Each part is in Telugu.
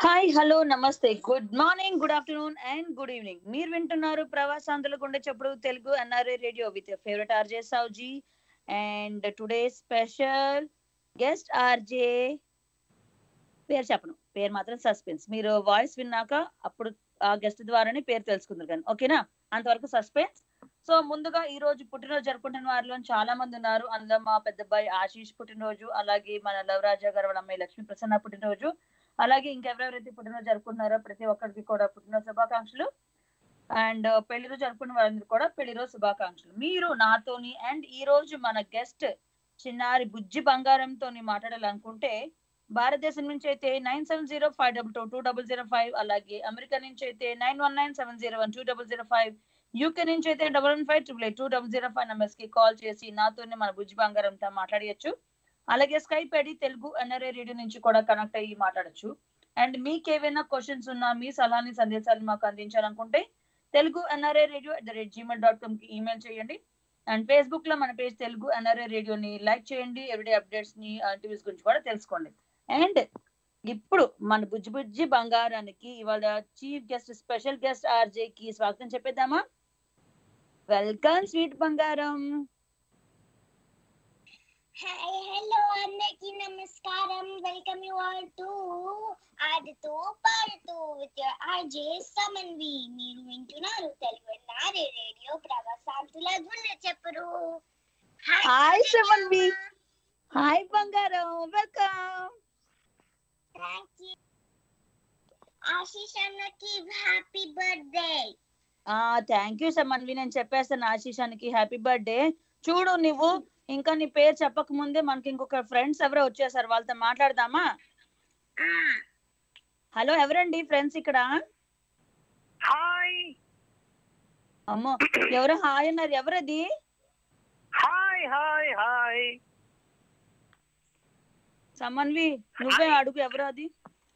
హాయ్ హలో నమస్తే good morning good afternoon and good evening మీరు వింటున్నారు ప్రవాసాంధ్రుల గుండె చెప్పుడు Telugu NRA radio with favourite RJ Souji and today special guest RJ పేరు చెప్పను పేరు మాత్రం సస్పెన్స్ మీరు వాయిస్ విన్నాక అప్పుడు ఆ గెస్ట్ ద్వారానే పేరు తెలుసుకుందరు కానీ ఓకేనా అంతవరకు సస్పెన్స్ సో ముందుగా ఈ రోజు పుట్టినరోజు జరుపుకుంటున్న వారిలో చాలా మంది ఉన్నారు అందులో మా పెద్దబ్బాయి ఆశీష్ పుట్టినరోజు అలాగే మన లవరాజా గారు వాళ్ళ అమ్మాయి లక్ష్మీ ప్రసన్న పుట్టినరోజు అలాగే ఇంకెవరెవరైతే పుట్టినరోజు జరుపుకున్నారో ప్రతి ఒక్కరికి కూడా పుట్టినరోజు శుభాకాంక్షలు అండ్ పెళ్లి రోజు జరుపుకున్న వారందరూ కూడా పెళ్లి రోజు శుభాకాంక్షలు మీరు నాతోని అండ్ ఈ రోజు మన గెస్ట్ చిన్నారి బుజ్జి బంగారంతో మాట్లాడాలనుకుంటే భారతదేశం నుంచి అయితే nine seven zero five double two two double zero five అలాగే అమెరికా నుంచి అయితే nine one nine seven zero one two double zero five UK నుంచి అయితే double one five triple eight two double zero five numbers కి కాల్ చేసి నాతోనే మన బుజ్జి బంగారంతో మాట్లాడవచ్చు అలాగే Skype ID Telugu NRA radio నుంచి కూడా కనెక్ట్ అయ్యి మాట్లాడొచ్చు అండ్ మీకు ఏవైనా క్వశ్చన్స్ ఉన్నా మీ సలహాని సందేశాలు మాకు అందించాలనుకుంటే Telugu NRA radio at the rate Gmail dot com కి ఈమెయిల్ చేయండి అండ్ ఫేస్బుక్ లో మన పేజ్ తెలుగు ఎన్ఆర్ఏ రేడియోని లైక్ చేయండి ఎవ్రీడే అప్డేట్స్ ని టీవీస్ గురించి కూడా తెలుసుకోండి అండ్ ఇప్పుడు మన బుజ్జి బుజ్జి బంగారానికి ఇవాళ chief guest special guest RJ కి స్వాగతం చెప్పేద్దామా వెల్కమ్ స్వీట్ బంగారం హాయ్ హలో అందరికి నమస్కారం వెల్కమ్ యు ఆల్ టు ఆడుతూ పాడుతూ విత్ యువర్ ఆర్జే సమన్వి మీరు వింటున్నారు తెలుగు నారే రేడియో ప్రవాసాంతుల గుండె చెప్పరు హాయ్ సమన్వి హాయ్ బంగారం వెల్కమ్ థ్యాంక్ యూ ఆశీష్ అన్నకి హ్యాపీ బర్త్డే ఆ థ్యాంక్ యూ సమన్వి నేను చెప్పేస్తాను ఆశీషానికి హ్యాపీ బర్త్డే చూడు నువ్వు ఇంకా నీ పేరు చెప్పక ముందే మనకి ఇంకొక ఫ్రెండ్స్ ఎవరో వచ్చేసారు వాళ్ళతో మాట్లాడదామా హలో ఎవరండి ఫ్రెండ్స్ ఇక్కడ హాయ్ అమ్మో ఎవరు హాయ్ అన్నారు ఎవరది హాయ్ హాయ్ హాయ్ సమన్వి నువ్వే అడుగు ఎవరు అది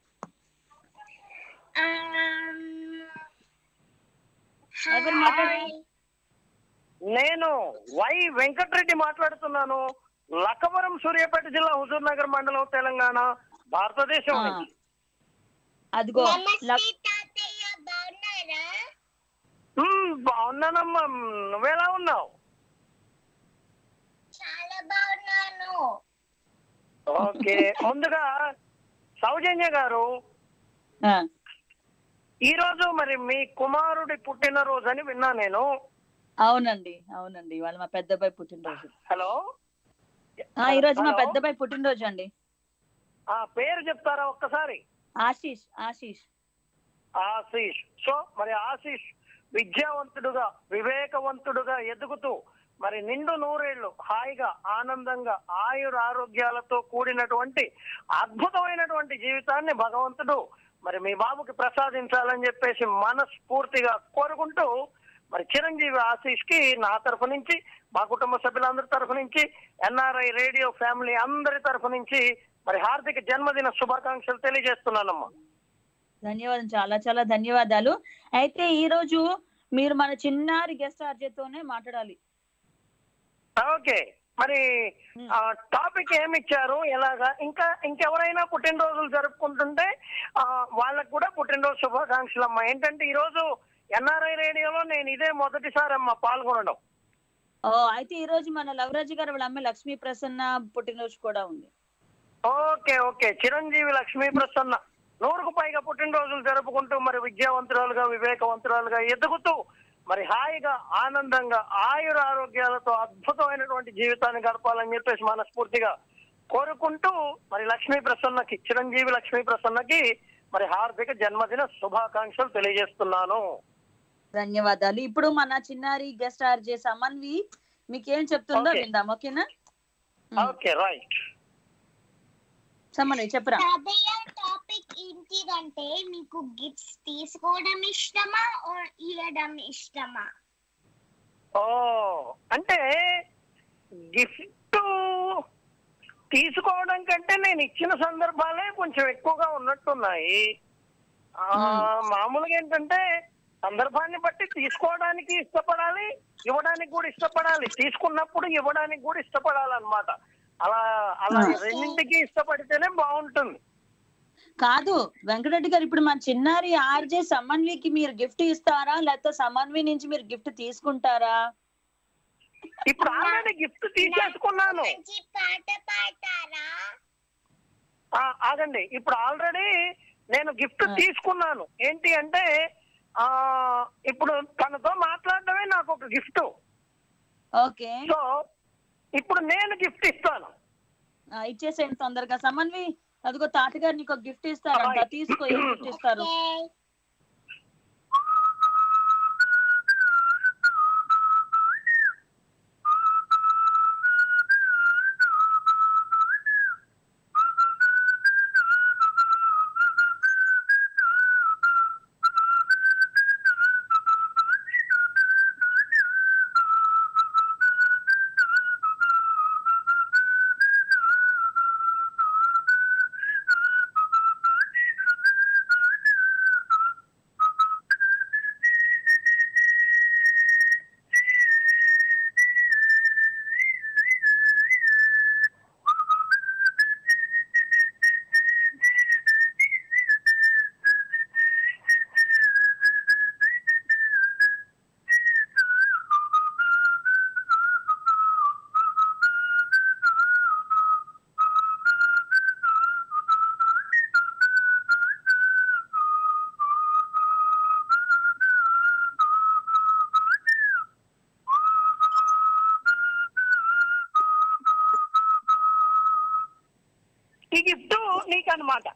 ఎవరు మాట్లాడారు? నేను వై వెంకటరెడ్డి మాట్లాడుతున్నాను లక్కవరం సూర్యాపేట జిల్లా హుజూర్ నగర్ మండలం తెలంగాణ భారతదేశం ఆ, నుంచి. అదిగో నమస్తే లక్- తాతయ్య బాగున్నారా మ్మ్, బాగున్నానమ్మా నువ్వెలా ఉన్నావు చాలా బాగున్నాను ఓకే ముందుగా సౌజన్య గారు ఆ, ఈ రోజు మరి మీ కుమారుడి పుట్టినరోజు అని విన్నా నేను అవునండి అవునండి వాళ్ళు మా పెద్దబ్బాయి పుట్టినరోజు హలో ఆ, ఈ రోజు మా హలో? పెద్దబ్బాయి పుట్టినరోజు అండి ఆ పేరు చెప్తారా ఒక్కసారి ఆశీష్ ఆశీష్ ఆశీష్ సో మరి ఆశీష్ విద్యావంతుడుగా వివేకవంతుడుగా ఎదుగుతూ మరి నిండు నూరేళ్లు హాయిగా ఆనందంగా ఆయుర ఆరోగ్యాలతో కూడినటువంటి అద్భుతమైనటువంటి జీవితాన్ని భగవంతుడు మరి మీ బాబుకి ప్రసాదించాలని చెప్పేసి మనస్ఫూర్తిగా కోరుకుంటూ మరి చిరంజీవి ఆశీష్ కి నా తరఫు నుంచి మా కుటుంబ సభ్యులందరి తరఫు నుంచి ఎన్ఆర్ఐ రేడియో ఫ్యామిలీ అందరి తరఫు నుంచి మరి హార్దిక జన్మదిన శుభాకాంక్షలు తెలియజేస్తున్నానమ్మా ధన్యవాదం చాలా చాలా ధన్యవాదాలు అయితే ఈ రోజు మీరు మన చిన్నారి గెస్ట్ ఆర్జేతోనే మాట్లాడాలి ఓకే మరి Hmm. ఆ టాపిక్ ఏమి ఇచ్చారు ఎలాగా ఇంకా ఇంకెవరైనా పుట్టినరోజులు జరుపుకుంటుంటే ఆ వాళ్ళకు కూడా పుట్టినరోజు శుభాకాంక్షలు అమ్మా ఏంటంటే ఈ రోజు ఎన్ఆర్ఐ రేడియోలో నేను ఇదే మొదటిసారి అమ్మా పాల్గొనడం ఓ అయితే ఈ రోజు మన లవరాజు గారు వాళ్ళ అమ్మాయి లక్ష్మీ ప్రసన్న పుట్టినరోజు కూడా ఉంది ఓకే ఓకే చిరంజీవి లక్ష్మీ ప్రసన్న నూరుకు పైగా పుట్టినరోజులు జరుపుకుంటూ మరి విద్యావంతురాలుగా వివేకవంతురాలుగా ఎదుగుతూ మరి హాయిగా ఆనందంగా ఆయుర ఆరోగ్యాలతో అద్భుతమైనటువంటి జీవితాన్ని గడపాలని చెప్పేసి మనస్ఫూర్తిగా కోరుకుంటూ మరి లక్ష్మీ ప్రసన్నకి చిరంజీవి లక్ష్మీ ప్రసన్నకి మరి హార్దిక జన్మదిన శుభాకాంక్షలు తెలియజేస్తున్నాను ధన్యవాదాలు ఇప్పుడు మన చిన్నారి గెస్ట్ ఆర్జే సమన్వి మీకేం చెప్తుందో Okay. విందాం ఓకేనా ఓకే రైట్ సమన్వి చెప్పరా తాతయ్య టాపిక్ ఏంటిదంటే మీకు గిఫ్ట్స్ తీసుకోవడం ఇష్టమా or ఇవ్వడం ఇష్టమా ఓ అంటే గిఫ్ట్ తీసుకోవడం కంటే నేను ఇచ్చిన సందర్భాలే కొంచెం ఎక్కువగా ఉన్నట్టున్నాయి ఆ, మ్మ్. మామూలుగా ఏంటంటే సందర్భాన్ని బట్టి తీసుకోవడానికి ఇష్టపడాలి ఇవ్వడానికి కూడా ఇష్టపడాలి తీసుకున్నప్పుడు ఇవ్వడానికి కూడా ఇష్టపడాలన్నమాట అలా అలా మ్మ్. రెండింటికి ఇష్టపడితేనే బాగుంటుంది కాదు వెంకటరెడ్డి గారు ఇప్పుడు మన చిన్నారి ఆర్జే సమన్వికి మీరు గిఫ్ట్ ఇస్తారా లేకపోతే సమన్వి నుంచి మీరు గిఫ్ట్ తీసుకుంటారా ఇప్పుడు ఆల్రెడీ గిఫ్ట్ తీసేసుకున్నాను మంచి పాట పాడతారా ఆ, ఆగండి ఇప్పుడు ఆల్రెడీ నేను గిఫ్ట్ ఆ. తీసుకున్నాను ఏంటి అంటే ఆ ఇప్పుడు తనతో మాట్లాడడమే నాకు ఒక గిఫ్ట్ ఓకే సో ఇప్పుడు నేను గిఫ్ట్ ఇస్తాను ఆ, ఇచ్చేసేయండి తొందరగా సమన్వి అదిగో తాతగారు నీకు ఒక గిఫ్ట్ ఇస్తారంట Alright. తీసుకో ఏం గిఫ్ట్ ఇస్తారు Okay. ఈ గిఫ్ట్ నీకు అనమాట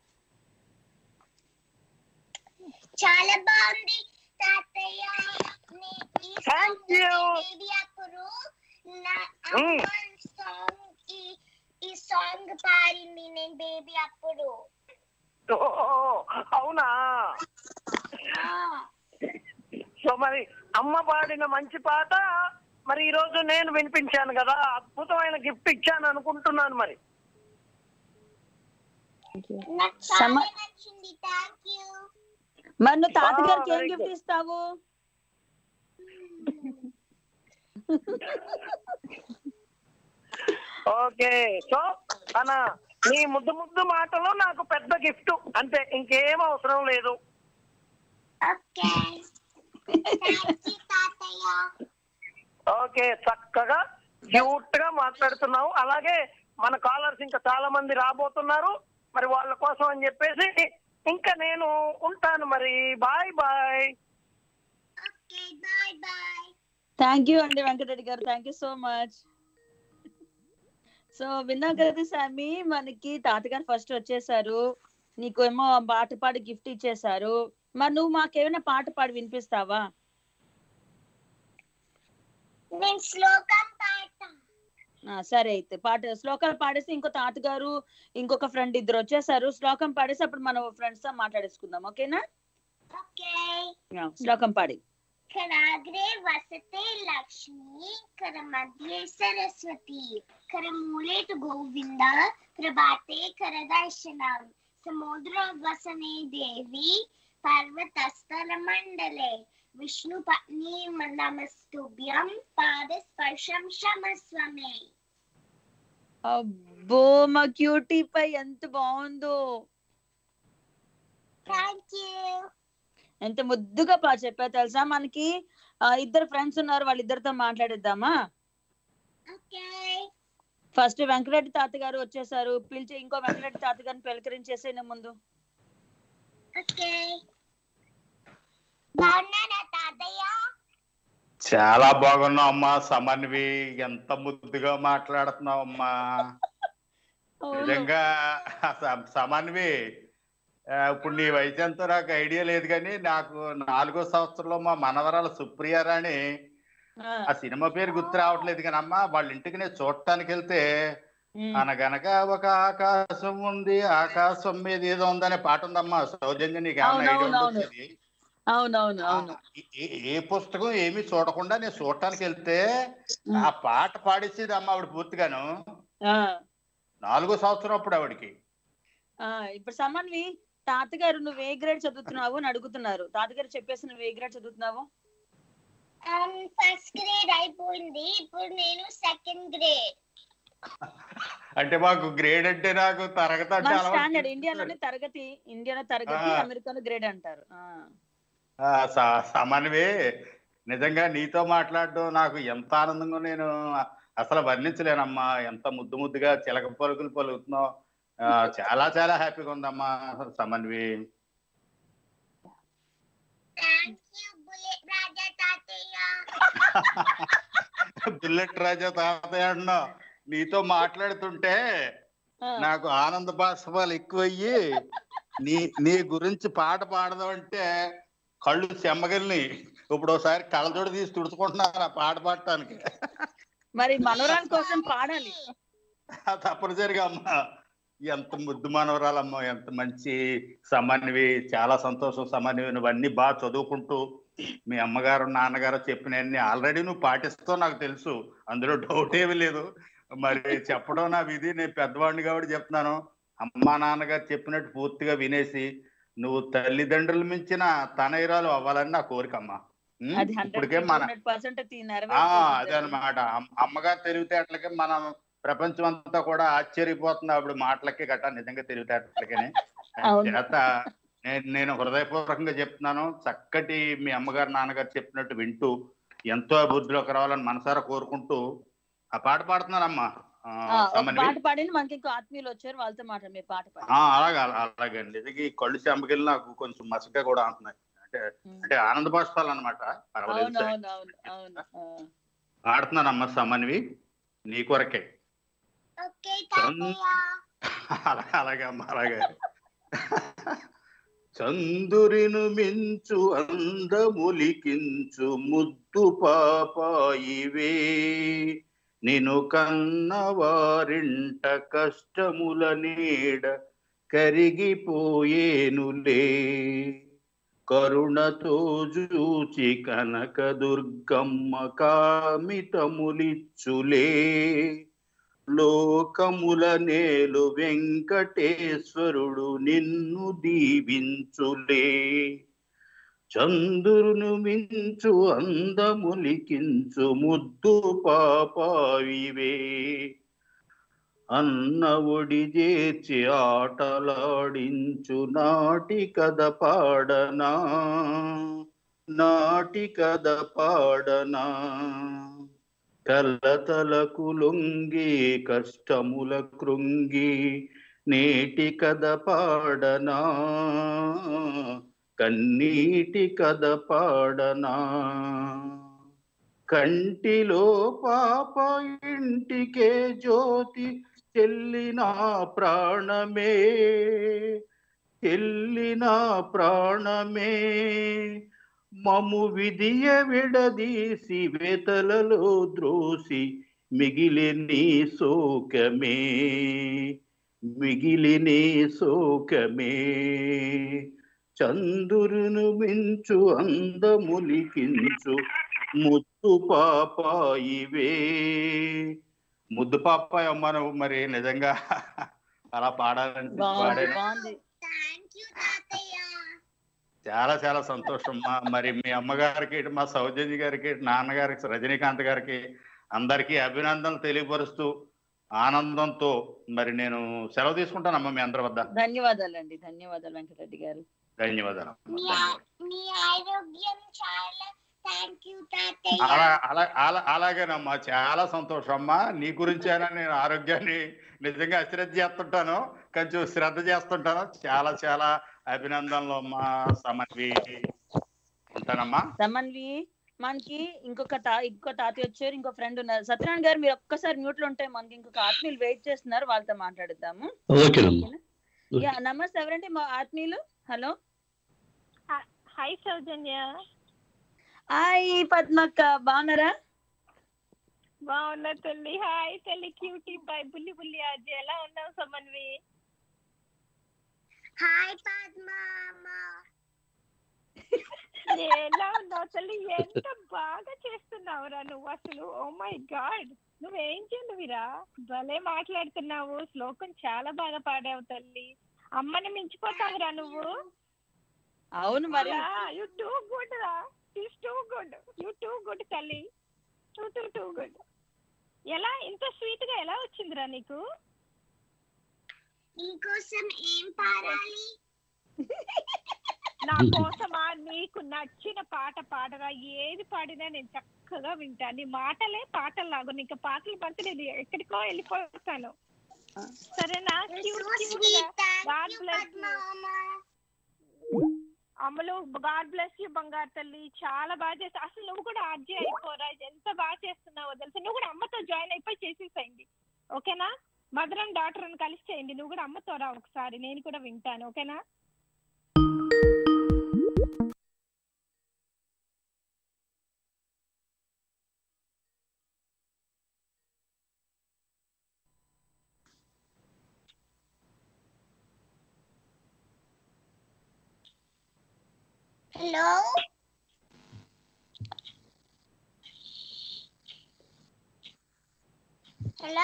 చాలా బాగుంది తాతయ్య నీ- ఈ Thank song you. బేబీ అప్పుడు నా Mm. అమ్మ సాంగ్ ఈ ఈ సాంగ్ పాడింది నేను బేబీ అప్పుడు అవునా సో మరి అమ్మ పాడిన మంచి పాట మరి ఈ రోజు నేను వినిపించాను కదా అద్భుతమైన గిఫ్ట్ ఇచ్చాను అనుకుంటున్నాను మరి నాకు చాలా సమ- నచ్చింది థ్యాంక్ యూ మరి నువ్వు తాతగారికి Ah, ఏం very గిఫ్ట్ good. ఇస్తావు ఓకే సో తన నీ ముద్దు ముద్దు మాటలో నాకు పెద్ద గిఫ్ట్ అంతే ఇంకేం అవసరం లేదు ఓకే థ్యాంక్ యూ తాతయ్య ఓకే చక్కగా క్యూట్ గా మాట్లాడుతున్నావు అలాగే మన కాలర్స్ ఇంకా చాలా మంది రాబోతున్నారు మరి వాళ్ళ కోసం అని చెప్పేసి ఇంకా నేను ఉంటాను మరి bye bye okay bye bye thank you అండి వెంకటరెడ్డి గారు thank you so much so విన్నాం కదా సామి మనకి తాతగారు ఫస్ట్ వచ్చేసారు నీకు ఏమో పాట పాడి గిఫ్ట్ ఇచ్చేసారు మరి నువ్వు మాకేమైనా పాట పాడి వినిపిస్తావా నేను శ్లోకం పాడతా ఆ, సరే అయితే పాట శ్లోకాలు పాడేసి ఇంకో తాతగారు ఇంకొక ఫ్రెండ్ ఇద్దరు వచ్చేసారు శ్లోకం పాడేసి అప్పుడు మనం ఫ్రెండ్స్ తో మాట్లాడేసుకుందాం ఓకేనా ఓకే ఆ, శ్లోకం పాడి कराग्रे वसते लक्ष्मी करमध्ये सरस्वती करमूले तु गोविन्द प्रभाते करदर्शनम् समुद्रवसने देवी पर्वतस्थलमण्डले विष्णुपत्नी नमस्तुभ्यं पादस्पर्शं क्षमस्व मे అబ్బో మా క్యూటీ పై ఎంత బాగుందో Thank you. ఎంత ముద్దుగా పా చెప్పా తెలుసా మనకి ఆ, ఇద్దరు ఫ్రెండ్స్ ఉన్నారు వాళ్ళిద్దరితో మాట్లాడిద్దామా Okay. ఫస్ట్ వెంకటరెడ్డి తాతగారు వచ్చేసారు పిలిచి ఇంకో వెంకటరెడ్డి తాతగారిని పలకరించేసే ముందు Okay. బాగున్నారా తాతయ్య చాలా బాగున్నావు అమ్మా సమన్వి ఎంత ముద్దుగా మాట్లాడుతున్నావు అమ్మా నిజంగా స- సమన్వి ఆ, ఇప్పుడు నీ వయసు ఎంతో నాకు ఐడియా లేదు కానీ నాకు నాలుగో సంవత్సరంలో మా మనవరాలు సుప్రియ రాణి ఆ, ఆ సినిమా పేరు గుర్తు రావట్లేదు కానీ అమ్మా వాళ్ళ ఇంటికి నేను చూడటానికి వెళ్తే ఉమ్, అనగనగా ఒక ఆకాశం ఉంది ఆకాశం మీద ఏదో ఉందనే పాట ఉందమ్మా సౌజన్య నీకు ఏమైనా ఐడియా అవునవునవును. ఉండొచ్చు ఇది? అవునవును అవును ఏ- ఏ- ఏ పుస్తకం ఏమీ చూడకుండా నేను చూడటానికి వెళ్తే ఉమ్, ఆ పాట పాడేసేది అమ్మ ఆవిడ పూర్తిగాను ఆ, నాలుగో సంవత్సరం అప్పుడు ఆవిడకి ఆ, ఇప్పుడు సమన్వి తాతగారు నువ్వు ఏ గ్రేడ్ చదువుతున్నావు అని అడుగుతున్నారు తాతగారు చెప్పేసి నువ్వు ఏ గ్రేడ్ చదువుతున్నావు ఫస్ట్ గ్రేడ్ అయిపోయింది ఇప్పుడు నేను సెకండ్ గ్రేడ్ అంటే మాకు గ్రేడ్ అంటే నాకు తరగతి అంటే మన అలవాటు స్టాండర్డ్ చేసేసారు. ఇండియాలోనే తరగతి ఇండియాలో తరగతి ఆ. అమెరికాలో గ్రేడ్ అంటారు ఆ. ఆ, స- సమన్వే నిజంగా నీతో మాట్లాడడం నాకు ఎంత ఆనందంగా నేను అసలు వర్ణించలేనమ్మా ఎంత ముద్దు ముద్దుగా చిలక పలుకులు పలుకుతున్నావు ఆ, చాలా చాలా హ్యాపీగా ఉందమ్మా Samanvi thank you bullet Raja తాతయ్య బుల్లెట్ రాజా తాతయ్య అన్నావు నీతో మాట్లాడుతుంటే ఆ. నాకు ఆనంద బాష్పాలు ఎక్కువయ్యి నీ నీ గురించి పాట పాడదాం అంటే కళ్ళు చెమ్మగిల్ని ఇప్పుడు ఒకసారి కళ్ళజోడు తీసి తుడుచుకుంటున్నారు ఆ పాట పాడటానికి మరి మనవరాల కోసం పాడాలి తప్పనిసరిగా అమ్మా ఎంత ముద్దు మనవరాలమ్మా ఎంత మంచి సమన్వి చాలా సంతోషం సమన్వి నువ్వన్నీ బాగా చదువుకుంటూ మీ అమ్మగారు నాన్నగారు చెప్పినవన్నీ ఆల్రెడీ నువ్వు పాటిస్తావు నాకు తెలుసు అందులో డౌట్ ఏమీ లేదు మరి చెప్పడం నా విధి నేను పెద్దవాడిని కాబట్టి చెప్తున్నాను అమ్మా నాన్నగారు చెప్పినట్టు పూర్తిగా వినేసి నువ్వు తల్లిదండ్రులు మించిన తనయురాలు అవ్వాలని నా కోరికమ్మా ఉం? అది హండ్రెడ్ ఇప్పటికే మన హండ్రెడ్ పర్సెంట్ ఆ అదే అనమాట అమ్మగారు తెలివితేటలకి మనం ప్రపంచం అంతా కూడా ఆశ్చర్యపోతుంది ఆవిడ మాటలకి గట్టా నిజంగా తెలివితేటలకని అవును. చేత నేను నేను హృదయపూర్వకంగా చెప్తున్నాను చక్కటి మీ అమ్మగారు నాన్నగారు చెప్పినట్టు వింటూ ఎంతో అభివృద్ధిలోకి రావాలని మనసారా కోరుకుంటూ ఆ పాట పాడుతున్నానమ్మా ఆ, ఒక సమన్వి. పాట పాడింది మనకి ఇంకో ఆత్మీయులు వచ్చారు వాళ్ళతో మాట మీ పాట పాడి ఆ, అలాగే అలాగే అండి నిజంగా ఈ కళ్ళు చెంపకెళ్ళి నాకు కొంచెం మసక కూడా అంటున్నాయి అంటే అంటే ఆనంద బాష్పాలు అనమాట పర్వాలేదు అవును సరే. అవును అవును అవును ఆ. పాడుతున్నానమ్మా సమన్వి నీ కొరకే ఓకే తాతయ్య అలా అలాగే అమ్మ అలాగే చందురిను మించు అందములికించు ముద్దు పాపాయివే నిను కన్నవారింట కష్టముల నీడ కరిగిపోయేనులే కరుణతో జూచి కనక దుర్గమ్మ కామితములిచ్చులే లోకముల నేలు వెంకటేశ్వరుడు నిన్ను దీవించులే చంద్రును మించు అందములికించు ముద్దు పాపావివే అన్న ఒడి చేర్చి ఆటలాడించు నాటి కథ పాడనా నాటి కథ పాడనా కలతలకు లొంగి కష్టముల కృంగి నేటి కథ పాడనా కన్నీటి కథ పాడనా కంటిలో పాప ఇంటికే జ్యోతి చెల్లిన ప్రాణమే చెల్లిన ప్రాణమే మము విధియ విడదీసి వెతలలో ద్రోసి మిగిలి నీ శోకమే మిగిలి నీ శోకమే చందురును మించు అందములికించు ముద్దు పాపాయివే ముద్దు పాపాయి అమ్మ నువ్వు మరి నిజంగా అలా పాడాలని బాగుంది పాడాను బాగుంది థ్యాంక్ యూ తాతయ్య చాలా చాలా సంతోషం మా మరి మీ అమ్మగారికి ఇటు మా సౌజన్య గారికి ఇటు నాన్నగారికి రజనీకాంత్ గారికి అందరికీ అభినందనలు తెలియపరుస్తూ ఆనందంతో మరి నేను సెలవు తీసుకుంటానమ్మా మీ అందరి వద్ద ధన్యవాదాలండి ధన్యవాదాలు వెంకటరెడ్డి గారు ధన్యవాదాలు మీ ఆ- మీ ఆరోగ్యం చాలా థ్యాంక్ యూ తాతయ్య అలా అలా అలా అలాగేనమ్మా చాలా సంతోషం అమ్మా నీ గురించైనా నేను ఆరోగ్యాన్ని నిజంగా అశ్రద్ధ చేస్తుంటాను కొంచెం శ్రద్ధ చేస్తుంటాను చాలా చాలా అభినందనలు అమ్మా సమన్వి ఉంటానమ్మా సమన్వి మనకి ఇంకొక తా ఇంకో తాతయ్య వచ్చారు ఇంకో ఫ్రెండ్ ఉన్నారు సత్యనారాయణ గారు మీరు ఒక్కసారి మ్యూట్ లో ఉంటే మనకి ఇంకొక ఆత్మీయులు వెయిట్ చేస్తున్నారు వాళ్ళతో మాట్లాడుద్దాము ఓకేనమ్మా యా నమస్తే ఎవరండి మా ఆత్మీయులు hello hi Sowjanya hi Padmakka బాగున్నారా బాగున్నా తల్లి హాయ్ తల్లి క్యూటీ బాయ్ బుల్లి బుల్లి అజ్జి ఎలా ఉన్నావు సమన్వి హాయ్ పద్మ అమ్మ ఎలా ఉన్నావు తల్లి ఎంత బాగా చేస్తున్నావురా నువ్వు అసలు ఓ మై గాడ్ నువ్వేం చేయనువిరా భలే మాట్లాడుతున్నావు శ్లోకం చాలా బాగా పాడావు తల్లి అమ్మని మించిపోతావురా నువ్వు అవును మరి యు టూ గుడ్ రా is too good you too good తల్లి టూ టూ టూ గుడ్ ఎలా ఇంత స్వీట్ గా ఎలా వచ్చిందిరా నీకు నీకోసం ఏం పాడాలి నా కోసమా నీకు నచ్చిన పాట పాడరా ఏది పాడినా నేను చక్కగా వింటాను నీ మాటలే పాటలు లాగు నీకు పాటలు పడితే నేను ఎక్కడికో వెళ్ళిపోతాను సరేనా Cute, cute గా. God bless you. అమ్మలు గాడ్ బ్లెస్ యూ బంగారు తల్లి చాలా బాగా చేస్తా అసలు నువ్వు కూడా ఆర్జీ అయిపోరా ఎంత బాగా చేస్తున్నావో తెలుసా నువ్వు కూడా అమ్మతో జాయిన్ అయిపోయి చేసేసేయండి ఓకేనా మదర్ అండ్ డాటర్ అని కలిసి చేయండి నువ్వు కూడా అమ్మతో రా ఒకసారి నేను కూడా వింటాను ఓకేనా hello hello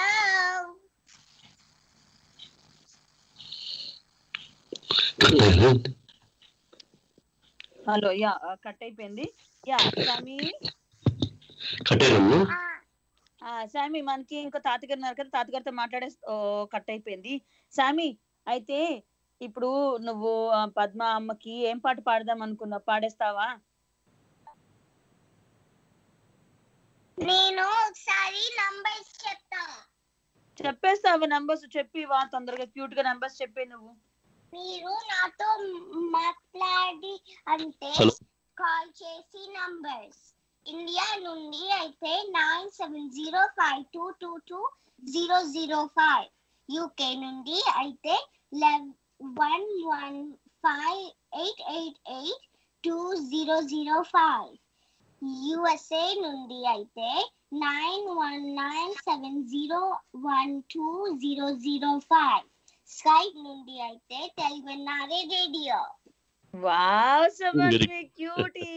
hello yeah cut అయిపోయింది యా సామి కట్టేరమ్మా ఆ, సామి మనకి ఇంకో తాతగారు ఉన్నారు కదా తాతగారితో మాట్లాడే కట్ అయిపోయింది సామి అయితే ఇప్పుడు నువ్వు ఆ, పద్మ అమ్మకి ఏం పాట పాడదాం అనుకున్నావు పాడేస్తావా నేను ఒకసారి నంబర్స్ చెప్తా చెప్పేస్తావా నంబర్స్ చెప్పి వా తొందరగా క్యూట్ గా నంబర్స్ చెప్పే నువ్వు మీరు నాతో మాట్లాడి అంటే హలో. కాల్ చేసి నంబర్స్ ఇండియా నుండి అయితే nine seven zero five two two two zero zero five UK నుండి అయితే one one five eight eight eight two zero zero five USA నుండి అయితే nine one nine seven zero one two zero zero five Skype నుండి అయితే Telugu NRA radio wow Very Samanvi cutie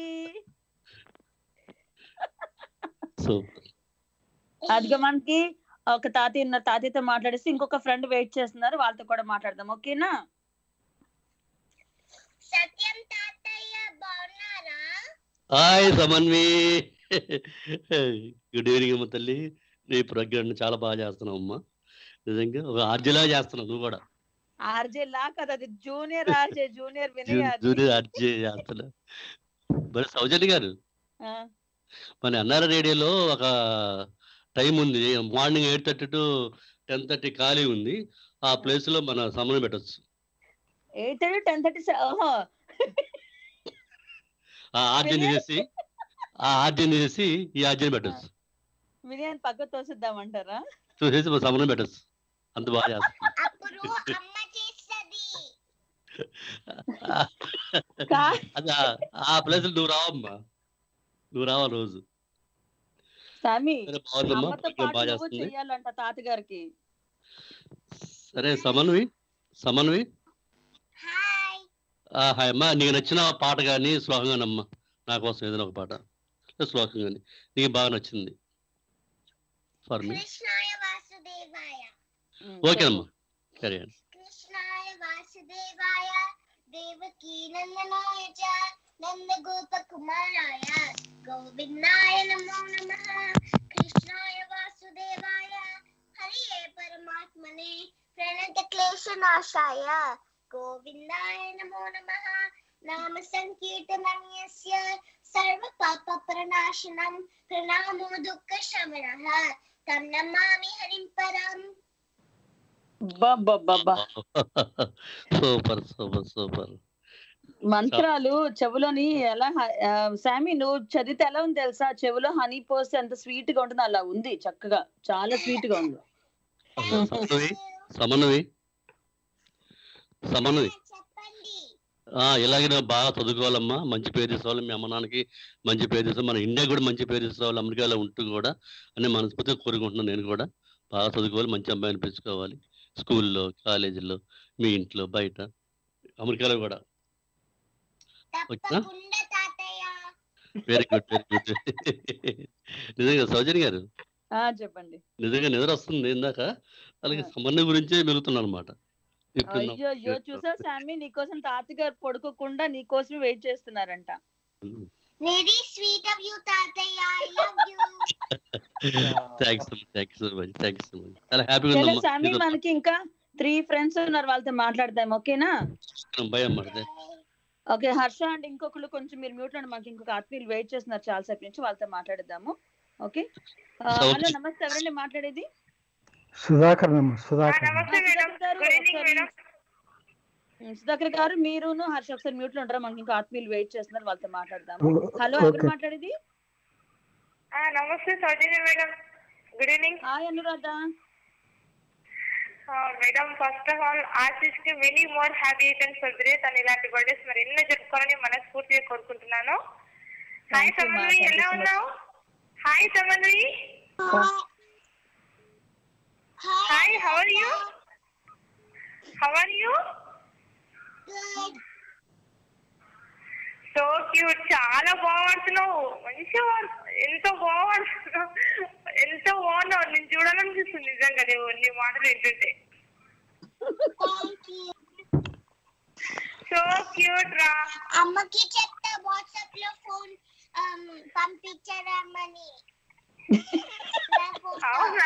so అదిగో మనకి ఒక తాతయ్య ఉన్నారు తాతయ్యతో మాట్లాడేసి ఇంకొక ఫ్రెండ్ వెయిట్ చేస్తున్నారు వాళ్ళతో కూడా మాట్లాడదాం ఓకేనా సత్యం తాతయ్య బాగున్నారా హాయ్ సమన్వి గుడ్ ఈవినింగ్ అమ్మ తల్లి నీ ప్రోగ్రామ్ చాలా బాగా చేస్తున్నావు అమ్మా నిజంగా ఒక ఆర్జీలా చేస్తున్నావు నువ్వు కూడా ఆర్జే లా కదా అది జూనియర్ ఆర్జే జూనియర్ వినయ్ అది. జూనియర్ ఆర్జీ చేస్తున్నావు మరి సౌజన్య గారు ఆ, మన ఎన్ఆర్ రేడియోలో ఒక టైం ఉంది morning eight thirty to ten thirty ఖాళీ ఉంది ఆ ప్లేస్ లో మన సమన్వయం పెట్టచ్చు ఎయిట్ థర్టీ టెన్ థర్టీ ఓహో ఆ ఆర్జీని Really? చేసి ఆ ఆర్జీని చేసి ఈ ఆర్జీని పెట్టచ్చు వినయాన్ని పక్క తోసిద్దామంటారా చూసేసి మన సమన్వయం పెట్టచ్చు అంత బాగా చేస్తుంది అప్పుడు అమ్మ చేస్తది కా- అది ఆ- ఆ ప్లేస్ నువ్వు రావమ్మా నువ్వు రావాలి రోజు సామి సరే బాగుందమ్మా అమ్మతో ప్రోగ్రామ్ పాటు బాగా నువ్వు చేస్తుంది చెయ్యాలంట తాతగారికి సరే సమన్వి సమన్వి హాయ్ ఆ, హాయ్ అమ్మా నీకు నచ్చిన పాట కానీ శ్లోకం కానీ అమ్మా నా కోసం ఏదైనా ఒక పాట లేదా శ్లోకం కానీ నీకు బాగా నచ్చింది ఫర్ మీ కృష్ణాయ వాసుదేవాయ ఉమ్, ఓకేనమ్మా సరే అండి కృష్ణాయ వాసుదేవాయ దేవకీ నందనాయ చ నంద గోప కుమారాయ గోవిందాయ నమో నమః కృష్ణాయ వాసుదేవాయ హరి పరమాత్మనే ప్రణత క్లేశనాశాయ గోవిందాయ నమో నమః నామ సంకీర్తనన్యస్య సర్వ పాప ప్రణాశనం ప్రణామో దుఃఖ శమనః తం నమామి హరిం పరం అబ్బబ్బబ్బబ్బా. సూపర్ సూపర్ సూపర్ మంత్రాలు చెవులోని ఎలా హ- ఆ, సామి నువ్వు చదివితే ఎలా ఉంది తెలుసా చెవులో హనీ పోస్తే ఎంత స్వీట్ గా ఉంటుంది అలా ఉంది చక్కగా చాలా స్వీట్ గా ఉంది సమన్వి సమన్వి సమన్వి చెప్పండి ఆ, ఇలాగే నువ్వు బాగా చదువుకోవాలమ్మా మంచి పేరు తీసుకోవాలి మీ అమ్మ నాన్నకి మంచి పేరు తీసుకోవాలి మన ఇండియా కూడా మంచి పేరు తీసుకోవాలి అమెరికాలో ఉంటూ కూడా అని మనస్ఫూర్తిగా కోరుకుంటున్నాను నేను కూడా బాగా చదువుకోవాలి మంచి అమ్మాయిని పెంచుకోవాలి స్కూల్లో కాలేజీల్లో మీ ఇంట్లో బయట అమెరికాలో కూడా ఓకేనా? తప్పకుండా తాతయ్య వెరీ గుడ్ వెరీ గుడ్ నిజంగా సౌజన్య గారు ఆ చెప్పండి నిజంగా నిద్ర వస్తుంది ఇందాక అలాగే సమన్వయం గురించే మెలుగుతున్నాను అనమాట అయ్యో అయ్యో చూసా సామి నీకోసం తాతగారు పడుకోకుండా నీకోసమే వెయిట్ చేస్తున్నారంట Very sweet of you, Tataya. I love you. Thanks thank so much thank so much చాలా హ్యాపీగా చలో ఉందమ్మా సామి మనకి ఇంకా త్రీ ఫ్రెండ్స్ ఉన్నారు వాళ్ళతో మాట్లాడదాం ఓకేనా భయం అమ్మా ఓకే హర్ష అండ్ ఇంకొకరు కొంచెం మీరు మ్యూట్ లో మాకు ఇంకొక ఆత్మీయులు వెయిట్ చేస్తున్నారు చాలా సేపు నుంచి వాళ్ళతో మాట్లాడదాము ఓకే ఆ, So- హలో నమస్తే ఎవరండి మాట్లాడేది సుధాకర్ నమ్మ సుధాకర్ నమస్తే మేడం గారు, గుడ్ ఈవినింగ్ ఒకసారి- మేడం ఉమ్, సుధాకర్ గారు మీరును హర్ష ఒకసారి మ్యూట్ లో ఉంటారా మనకి ఇంకా ఆత్మీయులు వెయిట్ చేస్తున్నారు వాళ్ళతో మాట్లాడదాము ఓ- హలో ఎవరు ఓకే మాట్లాడేది ఆ, నమస్తే Sowjanya madam good evening hi Anuradha madam first of all Ashish కి many more happy returns birthday తను ఇలాంటి బర్త్డేస్ మరి ఎన్నో జరుపుకోవాలని మనస్ఫూర్తిగా కోరుకుంటున్నాను hi Thank you, ma'am. Samanvi Thank you ఎలా so much. ఉన్నావు hi Samanvi hi how are you how are you Good. So cute చాలా బాగుంటున్నావు మంచిగా పాడు- ఎంతో బాగుంటున్నావు ఎంతో బాగున్నావు నేను చూడాలనిపిస్తుంది నిజంగా నువ్వు నీ మాటలు వింటుంటే Thank you. సో క్యూట్ రా అమ్మకి చెప్తా వాట్సాప్ లో ఫోన్ పంపించరమ్మని నా photo. అవునా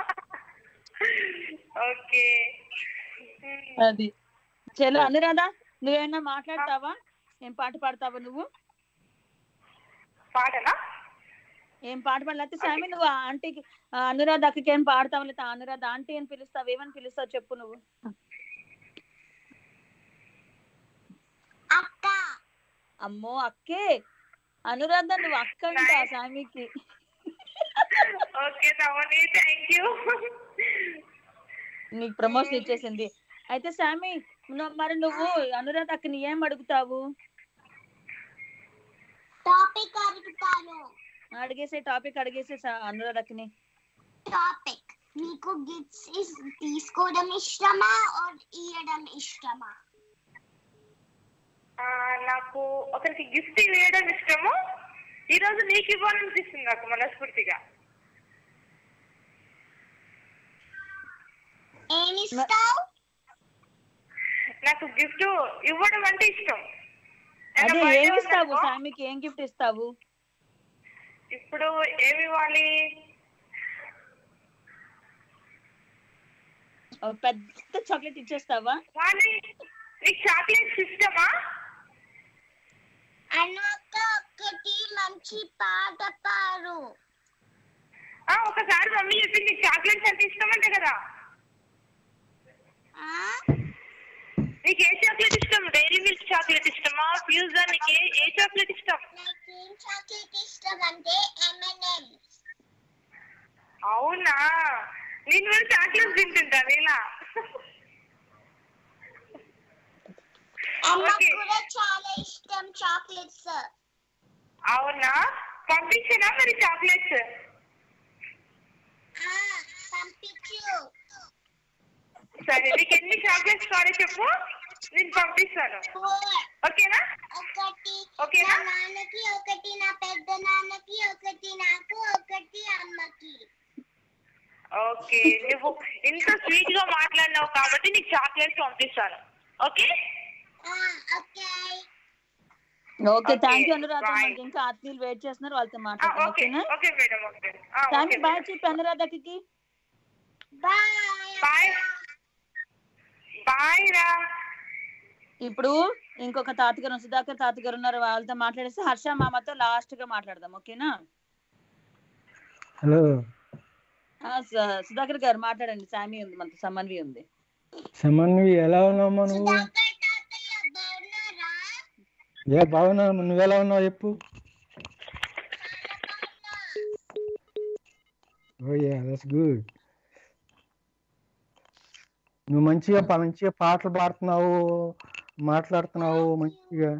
ఓకే అది చలో అనురాధ నువ్వేమైనా మాట్లాడతావా ఏం పాట పాడతావా నువ్వు పాటనా ఏం పాట పాడాలి లేకపోతే సామి నువ్వు ఆ ఆంటీకి ఆ అనురాధ అక్కకి ఏం పాడతావు లేకపోతే ఆ అనురాధ ఆంటీ అని పిలుస్తావు ఏమని పిలుస్తావు చెప్పు నువ్వు అక్క అమ్మో అక్కే అనురాధ నువ్వు అక్క అంట Nice. సామికి ఓకే తమని థ్యాంక్ యూ నీకు ప్రమోషన్ ఇచ్చేసింది అయితే సామి నువ్వు- మరి నువ్వు అనురాధ అక్కని ఏం అడుగుతావు టాపిక్ అడుగుతాను అడిగేసే టాపిక్ అడిగేసే సా- అనురాధ అక్కని టాపిక్ నీకు గిఫ్ట్స్ తీసుకోవడం ఇష్టమా ఆర్ ఇవ్వడం ఇష్టమా నాకు ఒకరికి గిఫ్ట్ ఇవ్వడం ఇష్టము ఈ రోజు నీకు ఇవ్వాలనిపిస్తుంది నాకు మనస్ఫూర్తిగా ఏమి ఇస్తావు నాకు గిఫ్ట్ ఇవ్వడం అంటే ఇష్టం అదే ఏదైనా ఏమి birthday ఇస్తావు ఉందనుకో, సామికి ఏం గిఫ్ట్ ఇస్తావు ఇప్పుడు ఏమి ఇవ్వాలి ఒక పెద్ద చాక్లెట్ ఇచ్చేస్తావా వాళ్ళు నీకు చాక్లెట్స్ ఇష్టమా అను అక్క ఒక్కటి మంచి పాట పాడు ఆ, ఒకసారి మమ్మీ చెప్పింది నీకు చాక్లెట్స్ అంటే ఇష్టం అంటే కదా ఆ? నీకు ఏ చాక్లెట్ ఇష్టం డైరీ మిల్క్ చాక్లెట్ ఇష్టమా ఫ్యూజన్ నీకు ఏ ఏ చాక్లెట్ ఇష్టం నాకేం చాక్లెట్ ఇష్టం అంటే M&M's. అవునా నేను కూడా చాక్లెట్స్ తింటుంటాను ఇలా అమ్మకు Okay. కూడా చాలా ఇష్టం చాక్లెట్స్ అవునా పంపించనా మరి చాక్లెట్స్ ఆ, పంపించు సరే నీకు ఎన్ని చాక్లెట్స్ కావాలో చెప్పు నేను పంపిస్తాను ఫోర్ ఓకేనా ఒకటి ఓకేనా? నా నాన్నకి ఒకటి నా పెద్ద నాన్నకి ఒకటి నాకు ఒకటి అమ్మకి ఓకే నువ్వు ఇంత స్వీట్ గా మాట్లాడినావు కాబట్టి నీకు చాక్లెట్స్ పంపిస్తాను ఓకే ఆ, okay okay Okay, thank you Anuradha bye. మనకి ఇంకా ఆత్మీయులు వెయిట్ చేస్తున్నారు వాళ్ళతో ఆ, మాట్లాడదాం ఓకే ఓకేనా ఓకే మేడం ఓకే ఆ, సామి ఓకే బాయ్ మేడం. చెప్పి అనురాధకి బాయ్ బాయ్ బాయ్ రా ఇప్పుడు ఇంకొక తాతగారు సుధాకర్ తాతగారు ఉన్నారు వాళ్ళతో మాట్లాడేసి హర్ష మామతో లాస్ట్ గా మాట్లాడదాం ఓకేనా హలో ఆ, స- సుధాకర్ గారు మాట్లాడండి సామి ఉంది మనతో సమన్వి ఉంది సమన్వి ఎలా ఉన్నావు నువ్వు సుధాకర్ తాతయ్య బాగున్నారా ఏ బాగున్నా నువ్వు ఎలా ఉన్నావు చెప్పు ఓ యా దట్స్ గుడ్ నువ్వు మంచిగా ప- మంచిగా పాటలు పాడుతున్నావు మాట్లాడుతున్నావు మంచిగా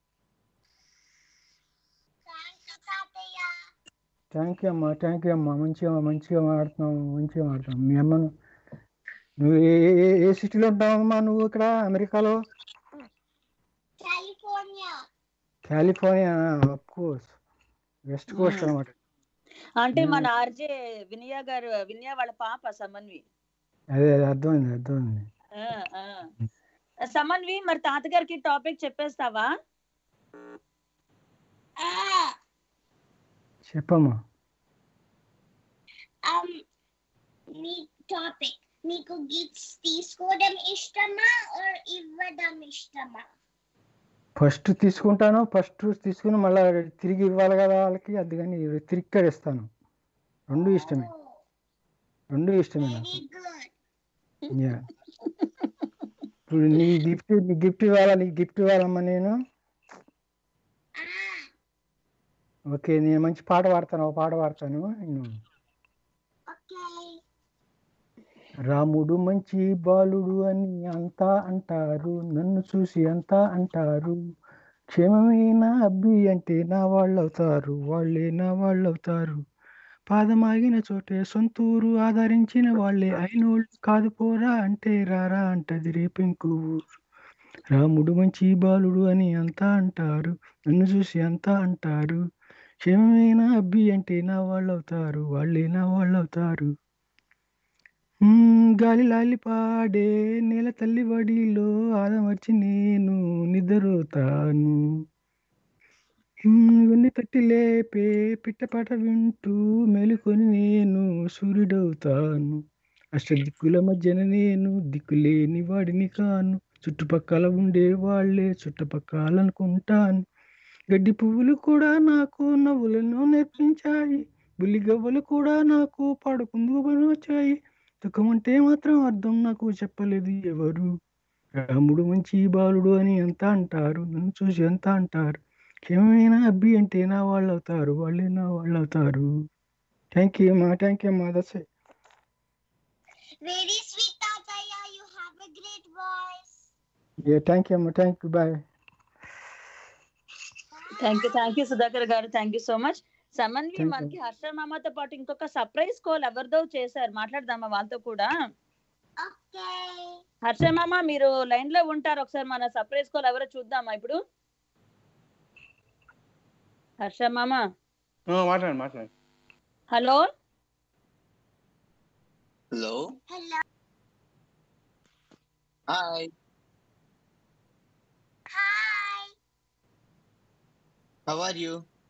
థ్యాంక్ యూ తాతయ్య థ్యాంక్ యూ అమ్మా థ్యాంక్ యూ అమ్మా మంచిగా మంచిగా మాడుతున్నావు మంచిగా మాడుతున్నావు మీ అమ్మను నువ్వు ఏ ఏ- ఏ- ఏ సిటీలో ఉంటావమ్మా నువ్వు ఇక్కడ అమెరికాలో California California of course west coast Hmm. అనమాట అంటే Hmm. మన ఆర్జే వినయ గారు వినయ వాళ్ళ పాప సమన్వి అదే అదే అర్థమైంది అర్థమైంది ఆ, ఆ. సమన్వి మరి తాతగారికి టాపిక్ చెప్పేస్తావా ఆ చెప్పమ్మా um మీ టాపిక్ మీకు గిఫ్ట్స్ తీసుకోవడం ఇష్టమా ఆర్ ఇవ్వడం ఇష్టమా ఫస్ట్ తీసుకుంటాను ఫస్ట్ తీసుకుని మళ్ళీ తిరిగి ఇవ్వాలి కదా వాళ్ళకి అందుకని తిరిగి ఇక్కడ ఇస్తాను రెండు ఇష్టమే రెండు ఇష్టమే నాకు వెరీ గుడ్ యా ఇప్పుడు నీ గిఫ్ట్ నీ గిఫ్ట్ ఇవ్వాలా నీకు గిఫ్ట్ ఇవ్వాలమ్మా నేను ఓకే నేను మంచి పాట పాడతాను ఒక పాట పాడతాను నేను ఓకే రాముడు మంచి బాలుడు అని అంతా అంటారు నన్ను చూసి అంతా అంటారు క్షేమమైన అబ్బి అంటే నా వాళ్ళు అవుతారు వాళ్ళే నా వాళ్ళు అవుతారు పాదమాగిన చోటే సొంతూరు ఆదరించిన వాళ్ళే అయినోళ్ళు కాదు పోరా అంటే రారా అంటది రేపెంకు ఊరు రాముడు మంచి బాలుడు అని అంతా అంటారు నన్ను చూసి అంతా అంటారు క్షేమమైన అబ్బి అంటే నా వాళ్ళు అవుతారు వాళ్ళే నా వాళ్ళు అవుతారు మ్మ్, గాలి లాలి పాడే నేల తల్లి వడిలో ఆదమర్చి నేను నిద్రపోతాను మ్మ్, వెన్ను తట్టి లేపే పిట్టపాట వింటూ మేలుకొని నేను సూర్యుడవుతాను అష్ట దిక్కుల మధ్యన నేను దిక్కులేని వాడిని కాను చుట్టుపక్కల ఉండే వాళ్ళే చుట్టుపక్కలనుకుంటాను గడ్డి పువ్వులు కూడా నాకు నవ్వులను నేర్పించాయి బుల్లి గవ్వలు కూడా నాకు పాడుకుందుకు పని వచ్చాయి దుఃఖం అంటే మాత్రం అర్థం నాకు చెప్పలేదు ఎవరు రాముడు మంచి బాలుడు అని ఎంత అంటారు నన్ను చూసి ఎంత అంటారు క్షేమమైన అబ్బి అంటే నా వాళ్ళు అవుతారు వాళ్ళే నా వాళ్ళు అవుతారు థ్యాంక్ యూ అమ్మా థ్యాంక్ యూ అమ్మా దట్స్ వెరీ స్వీట్ తాతయ్య you have a great voice thank you అమ్మా thank you bye thank you thank you Sudhakar గారు thank you so much Samanvi Thank you. మనకి హర్ష మామతో పాటు ఇంకొక సర్ప్రైజ్ కాల్ ఎవరిదో చేశారు మాట్లాడదామా వాళ్ళతో కూడా ఓకే హర్ష మామ మీరు లైన్ లో ఉంటారు ఒకసారి మన సర్ప్రైజ్ కాల్ ఎవరో చూద్దామా ఇప్పుడు హర్ష మామ మాట్లాడండి మాట్లాడండి hello hello hello hi hi how are you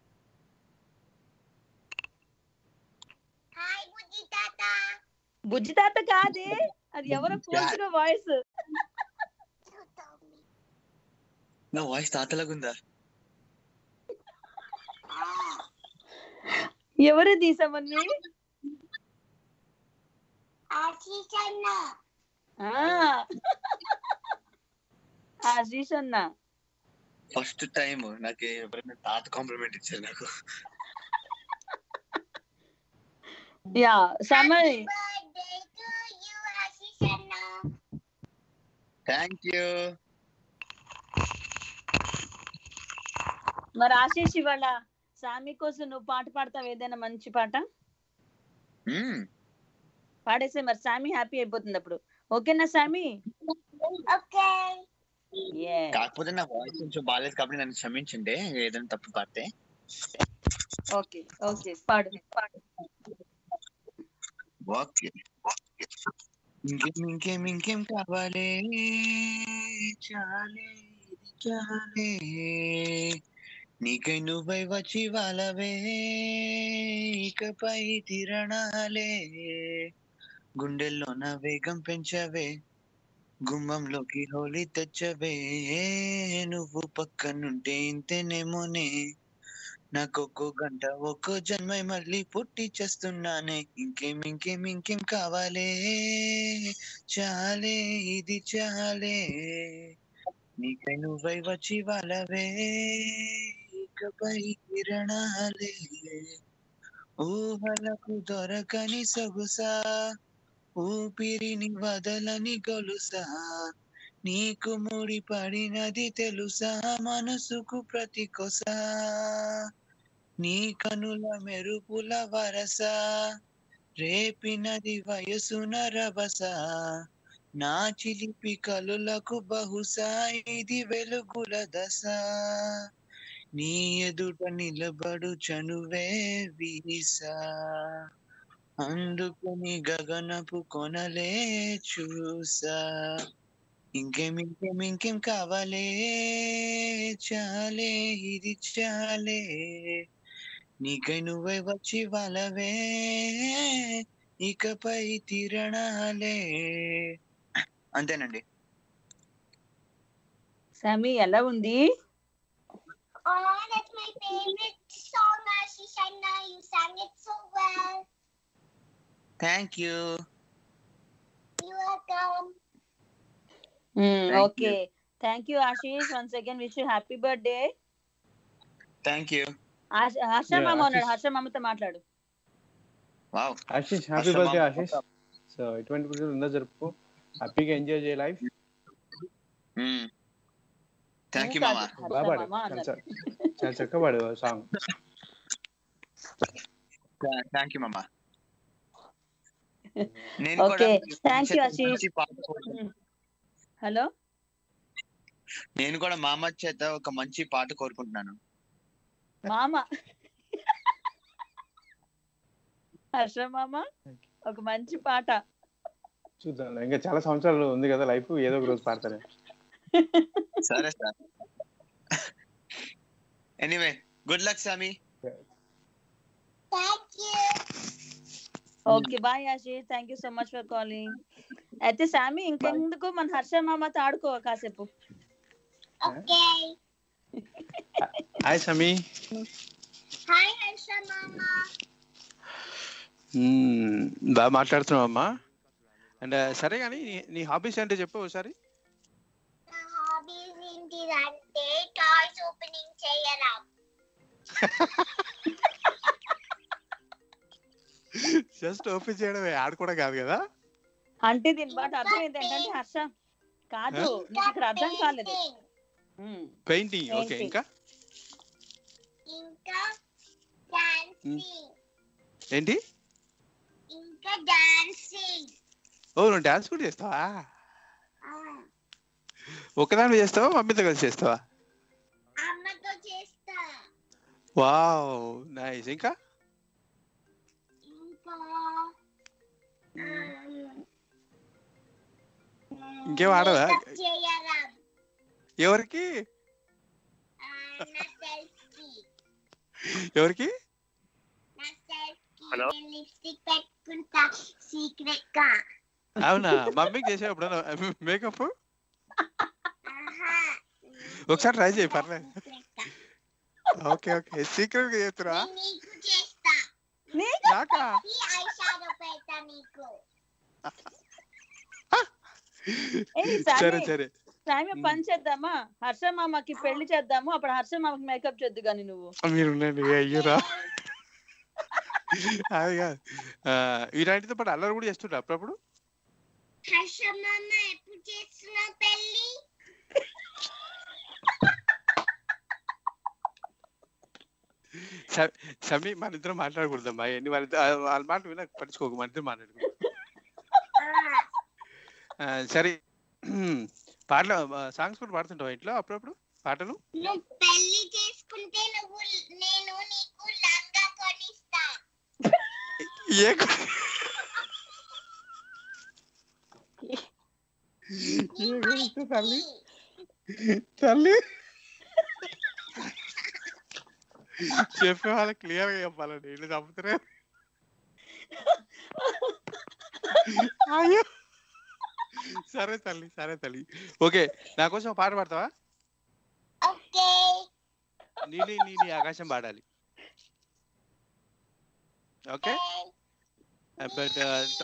hi బుజ్జి తాత బుజ్జి తాత కాదే అది ఎవరో పూర్తిగా వాయిస్ నా వాయిస్ తాతలాగుందా ఎవరు తీసామని ఆశీష్ అన్న ఆశీష్ అన్న ఫస్ట్ టైం నాకు ఎవరైనా తాత కాంప్లిమెంట్ ఇచ్చారు నాకు యా సమయ్ బర్త్డే టు యు ఆశీష్ అన్న థ్యాంక్ యూ మరి ఆశీష్ ఇవాళ సామి కోసం నువ్వు పాట పాడతావు ఏదైనా మంచి పాట పాడేసే మరి సామి హ్యాపీ అయిపోతుంది అప్పుడు ఓకేనా సామి ఓకే Yeah. కాకపోతే నా వాయిస్ కొంచెం బాగాలేదు కాబట్టి నన్ను క్షమించండి ఏదైనా తప్పు పాడితే ఓకే ఓకే పాడు పాడు ఓకే ఇంకేం ఇంకేం ఇంకేం కావాలి చాలే ఇది చాలే నీకై నువ్వై వచ్చి వాళ్ళవే ఇకపై తిరణాలే గుండెల్లో నా వేగం పెంచవే గుమ్మంలోకి హోలీ తెచ్చవే నువ్వు పక్కనుంటే ఇంతేనేమోనే నాకొక్కో గంట ఒక్కో జన్మై మళ్ళీ పుట్టి చేస్తున్నానే ఇంకేం ఇంకేం ఇంకేం కావాలే చాలే ఇది చాలే నీకై నువ్వై వచ్చి వాళ్ళవే ఇకపై కిరణాలే ఊహలకు దొరకని సొగుసా ఊపిరిని వదలని గొలుసా నీకు ముడి పడినది తెలుసా మనసుకు ప్రతి కొసా నీ కనుల మెరుపుల వరస రేపినది వయసున రభస నా చిలిపి కలులకు బహుశా ఇది వెలుగుల దశ నీ ఎదుట నిలబడు చనువే వీసా అందుకుని గగనపు కొనలే చూసా ఇంకేం ఇంకేం ఇంకేం కావాలే చాలే ఇది చాలే నీకై నువ్వై వచ్చి వలవే ఇకపై తిరణాలే అంతేనండి సామి ఎలా ఉంది Oh, that's my favorite song, Ashish Anna. You sang it so well. Thank you You're welcome. Thank okay thank you Ashish once again wish you happy birthday thank you Harsha Yeah, మామ ఉన్నాడు ఆశీష్. హర్ష మామతో మాట్లాడు వావ్ ఆశీష్ హ్యాపీ అసలు బర్త్డే మా- ఆశీష్ సో ఎటువంటి రోజులు ఉందో జరుపుకో హ్యాపీగా ఎంజాయ్ చేయ లైఫ్ థ్యాంక్ యూ నువ్వు మామా కాదు, హర్ష బాగా పాడు మామ చాలా అన్నారు చ- చాలా చక్కగా పాడు సాంగ్ థ్యాంక్ యూ మామా నేను కూడా ఓకే మీ థ్యాంక్ యూ చేత ఆశీష్ మంచి పాట కోరుకుంటున్నాను. హలో నేను కూడా మా అమ్మ చేత ఒక మంచి పాట కోరుకుంటున్నాను మామ హర్ష మామ ఒక మంచి పాట చూద్దాం ఇంకా చాలా సంవత్సరాలు ఉంది కదా లైఫ్ ఏదో ఒక రోజు పాడతానే సరే sir anyway good luck Sami Thank you. Okay bye Ashish thank you so much for calling అయితే సామి ఇంకెందుకు మన హర్ష మామతో ఆడుకో కాసేపు Okay. Hi Sami Hi, Harsha Mama. బాగా మాట్లాడుతున్నావు అమ్మా అండ్ సరే కానీ నీ- నీ హాబీస్ ఏంటో చెప్పు ఒకసారి నా హాబీస్ ఏంటిదంటే టాయ్స్ ఓపెనింగ్ చేయడం జస్ట్ ఓపెన్ చేయడమే ఆడుకోవడం కాదు కదా అంటే దీని బట్ అర్థం ఏంటంటే హర్ష కాదు నీకు ఇక్కడ అర్థం కాలేదు painting. Um, painting okay Painting. ఇంకా ఇంకా డాన్సింగ్ ఏంటి ఇంకా డాన్సింగ్ ఓ నువ్వు డాన్స్ కూడా చేస్తావా ఒకదాని చేస్తావా మమ్మీతో కలిసి చేస్తావా అమ్మతో చేస్తా వావ్ నైస్ ఇంకా ఇంకా ఇంకేం ఆడవా? makeup చేయడం ఎవరికి ఆ, నా సెల్ఫ్ కి ఎవరికి నా సెల్ఫ్ కి Hello? నేను లిప్స్టిక్ పెట్టుకుంటా సీక్రెట్ గా అవునా మమ్మీకి చేసావు ఎప్పుడైనా మేకప్ ఆహా ఒకసారి ట్రై చేయి పర్లేదు Secret గా. ఓకే ఓకే సీక్రెట్ గా చేస్తురా నేను నీకు చేస్తా నాకా ఈ ఐ షాడో పెడతా నీకు ఏయ్, సరే సామి, సరే సామి పని చేద్దామా హర్ష మామకి పెళ్లి చేద్దాము అప్పుడు హర్ష మామకి మేకప్ చేద్దు కానీ నువ్వు మీరు ఉండండి అయ్యూరా అది కాదు ఆ, వీరాంటితో పాటు అల్లరి కూడా చేస్తుంటా అప్పుడప్పుడు హర్షమమ్మ ఎప్పుడు చేస్తున్నావు పెళ్ళి స- సమీ మన ఇద్దరం మాట్లాడకూడదమ్మా ఎన్ని వాళ్ళ ఇద్దరు- వాళ్ళ మాట విన పట్టించుకోకు మన ఇద్దరు మాట్లాడుకో ఆ, సరే పాటలు సాంగ్స్ కూడా పాడుతుంటావా ఇంట్లో అప్పుడప్పుడు పాటలు నువ్వు పెళ్లి చేసుకుంటే నువ్వు నేను నీకు లంగా కొనిస్తా ఏ కొ- ఏ కొనిస్తే తల్లి తల్లి చెప్పే వాళ్ళకి క్లియర్ గా చెప్పాలండి ఇల్లు చంపుతారే అయ్యో సరే తల్లి సరే తల్లి ఓకే నా కోసం ఒక పాట పాడతావా ఓకే నీలి నీలి ఆకాశం పాడాలి ఓకే బట్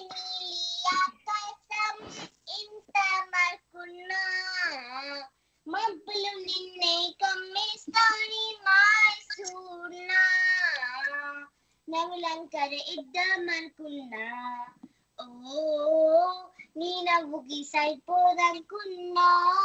ఆకాశం ఇంత మరుకున్నా మబ్బులు నిన్నే కమ్మేస్తాని మాయసూన్నా నవ్వులంకర ఇద్దామనుకున్నా ఓ నీ నవ్వుకి సరిపోదనుకున్నా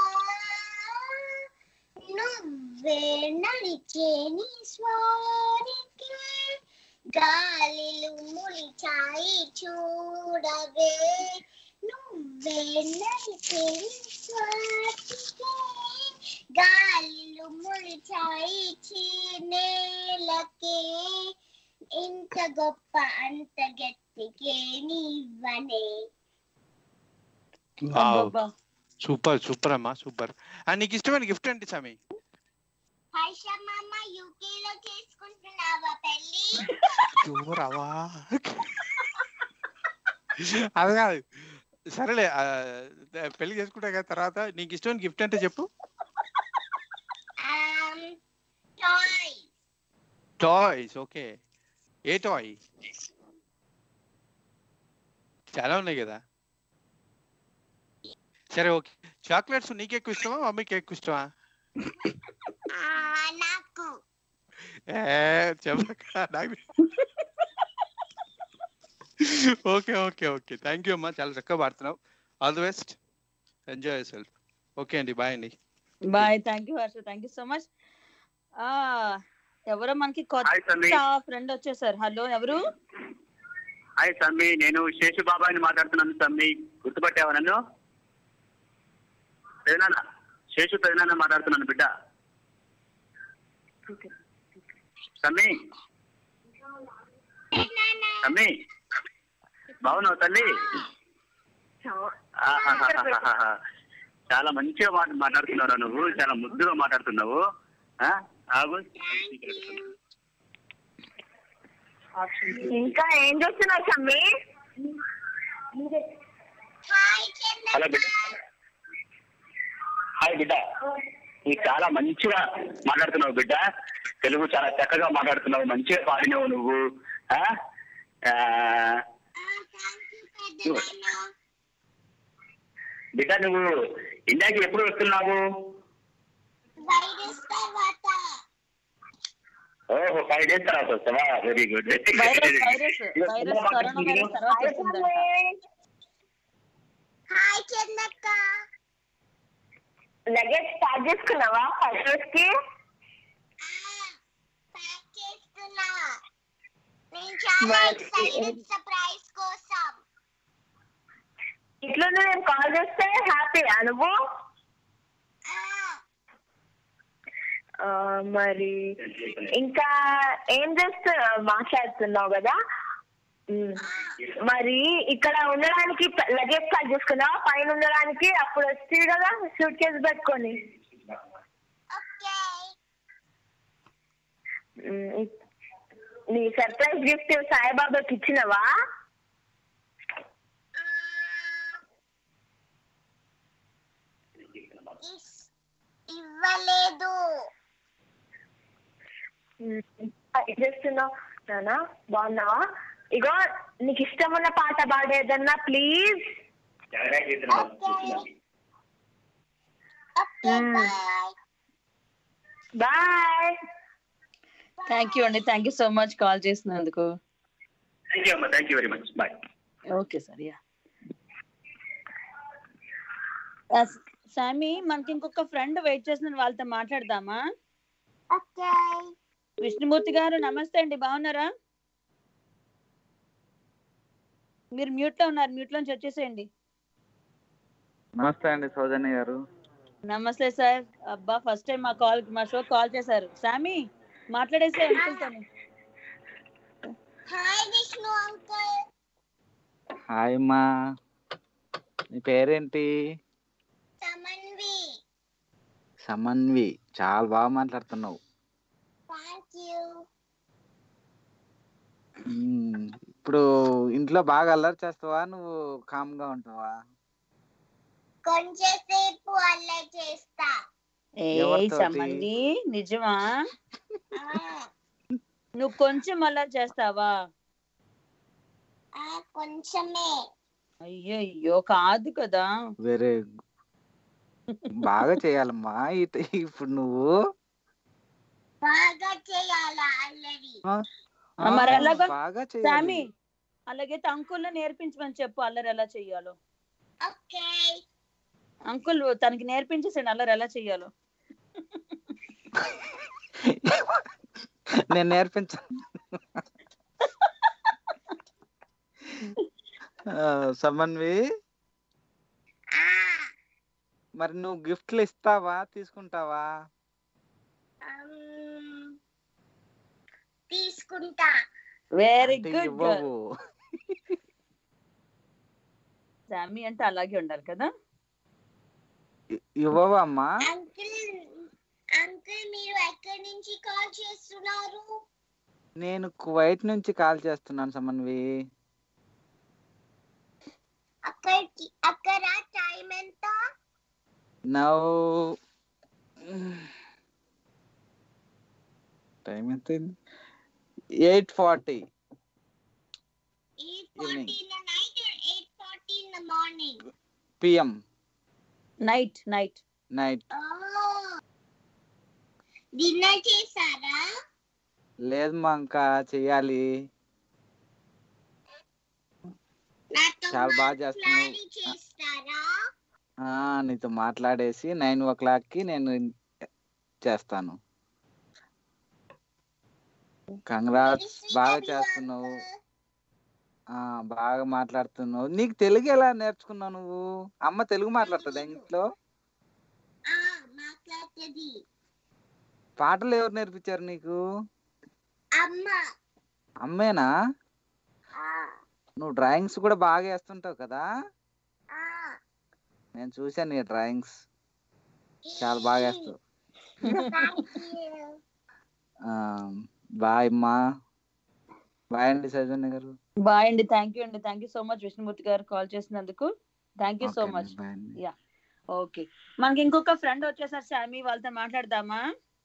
నువ్వే నడిచే నీ స్వారికి గాలిలు ములిచాయి చూడవే నువ్వే నడిచే నీ స్వారికి గాలిలు ములిచాయి చీనేలకే ఇంత గొప్ప అంత గట్టికే నీవనే అబ్బబ్బా. సూపర్ సూపర్ అమ్మా సూపర్ అండ్ నీకు ఇష్టమైన గిఫ్ట్ ఏంటి సమీ హర్ష మామ యూకే లో చేసుకుంటున్నావా పెళ్లి చూరవా అది కాదు సరేలే ఆ, పెళ్లి చేసుకుంటా కదా తర్వాత నీకు ఇష్టమైన గిఫ్ట్ అంటే చెప్పు టాయ్ టాయ్స్ ఓకే ఏ టాయ్ చాలా ఉన్నాయి కదా సరే ఓకే చాక్లెట్స్ నీకు ఎక్కువ ఇష్టమా మమ్మీకి ఎక్కువ ఇష్టమా నాకు ఏ చెప్పక నాకు okay okay okay thank you అమ్మా చాలా చక్కగా పాడుతున్నావు all the best enjoy self okay అండి బాయ్ అండి bye thank you Harsha thank you so much ఆ ఎవరో మనకి Hi, Sandeep. కొత్త ఫ్రెండ్ వచ్చేసారు హలో ఎవరు హాయ్ సమ్మి నేను శేషు బాబాయిని మాట్లాడుతున్నాను సమ్మి గుర్తుపట్టావా నన్ను పెదనాన్న శేషు పెదనాన్న మాట్లాడుతున్నాను బిడ్డ సమ్మి సమ్మి బాగున్నావు తల్లి ఆహాహాహాహా. చాలా మంచిగా మాట మాట్లాడుతున్నావు నువ్వు చాలా ముద్దుగా మాట్లాడుతున్నావు ఆ? ఆగు ఇంకా ఏం చూస్తున్నావు సమ్మి హలో బిడ్డ హాయ్ బిడ్డ నీకు చాలా మంచిగా మాట్లాడుతున్నావు బిడ్డ తెలుగు చాలా చక్కగా మాట్లాడుతున్నావు మంచిగా పాడినావు నువ్వు ఆ? ఆ, బిడ్డ నువ్వు ఇండియాకి ఎప్పుడు వస్తున్నావు వైరస్ తర్వాత ఓహో ఫైవ్ డేస్ తర్వాత వస్తావా very good virus virus virus corona virus తర్వాత వస్తుందంట హాయ్ చందక్క లగేజ్ స్టార్ట్ చేసుకున్నావా ఫస్ట్ రోజు కి ప్యాక్ చేస్తున్నా నేను చాలా మరి- ఎక్సైటెడ్ సర్ప్రైజ్ కోసం ఇట్లా నేను కాల్ చేస్తే హ్యాపీయా నువ్వు ఆ, మరి ఇంకా ఏం చేస్తు మాట్లాడుతున్నావు కదా ఉమ్. మరి ఇక్కడ ఉండడానికి లగేజ్ ప్యాక్ చేసుకున్నావా పైన ఉండడానికి అప్పుడు వస్తుంది కదా సూట్ కేసు పెట్టుకొని ఉమ్, ఇ- నీ సర్ప్రైజ్ గిఫ్ట్ సాయిబాబాకి ఇచ్చినవా ఇవ్వలేదు ఏం చేస్తున్నావు నానా బాగున్నావా ఇగో నీకు ఇష్టం ఉన్న పాట పాడేదన్నా ప్లీజ్ బాయ్ థ్యాంక్ యూ అండి thank you so much call చేసినందుకు థ్యాంక్ యూ అమ్మా thank you very much bye okay sir yeah Sami మనకి ఇంకొక ఫ్రెండ్ వెయిట్ చేసిన వాళ్ళతో మాట్లాడదామా ఓకే విష్ణుమూర్తి గారు నమస్తే అండి బాగున్నారా మీరు మ్యూట్ లో ఉన్నారు మ్యూట్ లోంచి వచ్చేసేయండి నమస్తే అండి సౌజన్య గారు నమస్తే సార్ అబ్బా ఫస్ట్ టైం మా కాల్ మా షో కాల్ చేశారు సామి మాట్లాడేసే అంకుల్తోని హాయ్ విష్ణు అంకుల్ హాయ్ అమ్మా నీ పేరేంటి సమన్వి సమన్వి చాలా బాగా మాట్లాడుతున్నావు థ్యాంక్ యూ మ్మ్. ఇప్పుడు ఇంట్లో బాగా అల్లరి చేస్తావా నువ్వు కామ్ గా ఉంటావా కొంచెంసేపు అల్లరి చేస్తా ఏ ఎవరితోటి? సంబంధి నిజమా నువ్వు కొంచెం అలా చేస్తావా ఆ, కొంచెమే అయ్యయ్యో కాదు కదా వేరే బాగా చేయాలమ్మా ఇట్- ఇప్పుడు నువ్వు బాగా చేయాలా అల్లరి ఆ, ఆ, మరి ఆ, ఎలాగో బాగా సామి చేయాలి అలాగైతే అంకుల్ నేర్పించమని చెప్పు అల్లరి ఎలా చెయ్యాలో ఓకే అంకుల్ తనకి నేర్పించేసాడు అల్లరి ఎలా చెయ్యాలో నేను నేర్పించాను ఆ, సమన్వి మరి నువ్వు గిఫ్ట్లు ఇస్తావా తీసుకుంటావా ఉమ్, తీసుకుంటా వెరీ అంటే గుడ్ ఇవ్వవు సామి అంటే అలాగే ఉండాలి కదా ఇ- ఇవ్వవా అమ్మా అంకుల్ అంకుల్ మీరు ఎక్కడి నుంచి కాల్ చేస్తున్నారు నేను కువైట్ నుంచి కాల్ చేస్తున్నాను సమన్వి అక్కడికి అక్కడ టైం ఎంత నౌ టైం ఎంత eight forty eight forty in the night or eight forty in the morning PM night night night dinner చేశారా లేదు మా ఇంకా చెయ్యాలి నాతో చాలా బాగా చేస్తున్నావు మాట్లాడి చేస్తారా ఆ, నీతో మాట్లాడేసి నైన్ ఓ క్లాక్కి నేను చేస్తాను కంగ్రాట్స్ బాగా చేస్తున్నావు ఆ బాగా మాట్లాడుతున్నావు నీకు తెలుగు ఎలా నేర్చుకున్నావు నువ్వు అమ్మ తెలుగు మాట్లాడుతుందా ఇంట్లో ఆ మాట్లాడుతుంది పాటలు ఎవరు నేర్పించారు నీకు అమ్మ అమ్మేనా ఆ నువ్వు డ్రాయింగ్స్ కూడా బాగా వేస్తుంటావు కదా ఆ నేను చూశాను నీ డ్రాయింగ్స్ చాలా బాగా వేస్తావు థ్యాంక్ యూ బాయ్ అమ్మా బాయ్ అండి సజన్ గారు బాయ్ అండి థ్యాంక్ యూ అండి thank you so much Vishnumurthy గారు కాల్ చేసినందుకు thank you so Okay much అండి, bye అండి. యా ఓకే మనకి ఇంకొక ఫ్రెండ్ వచ్చేసారు శామీ వాళ్ళతో మాట్లాడదామా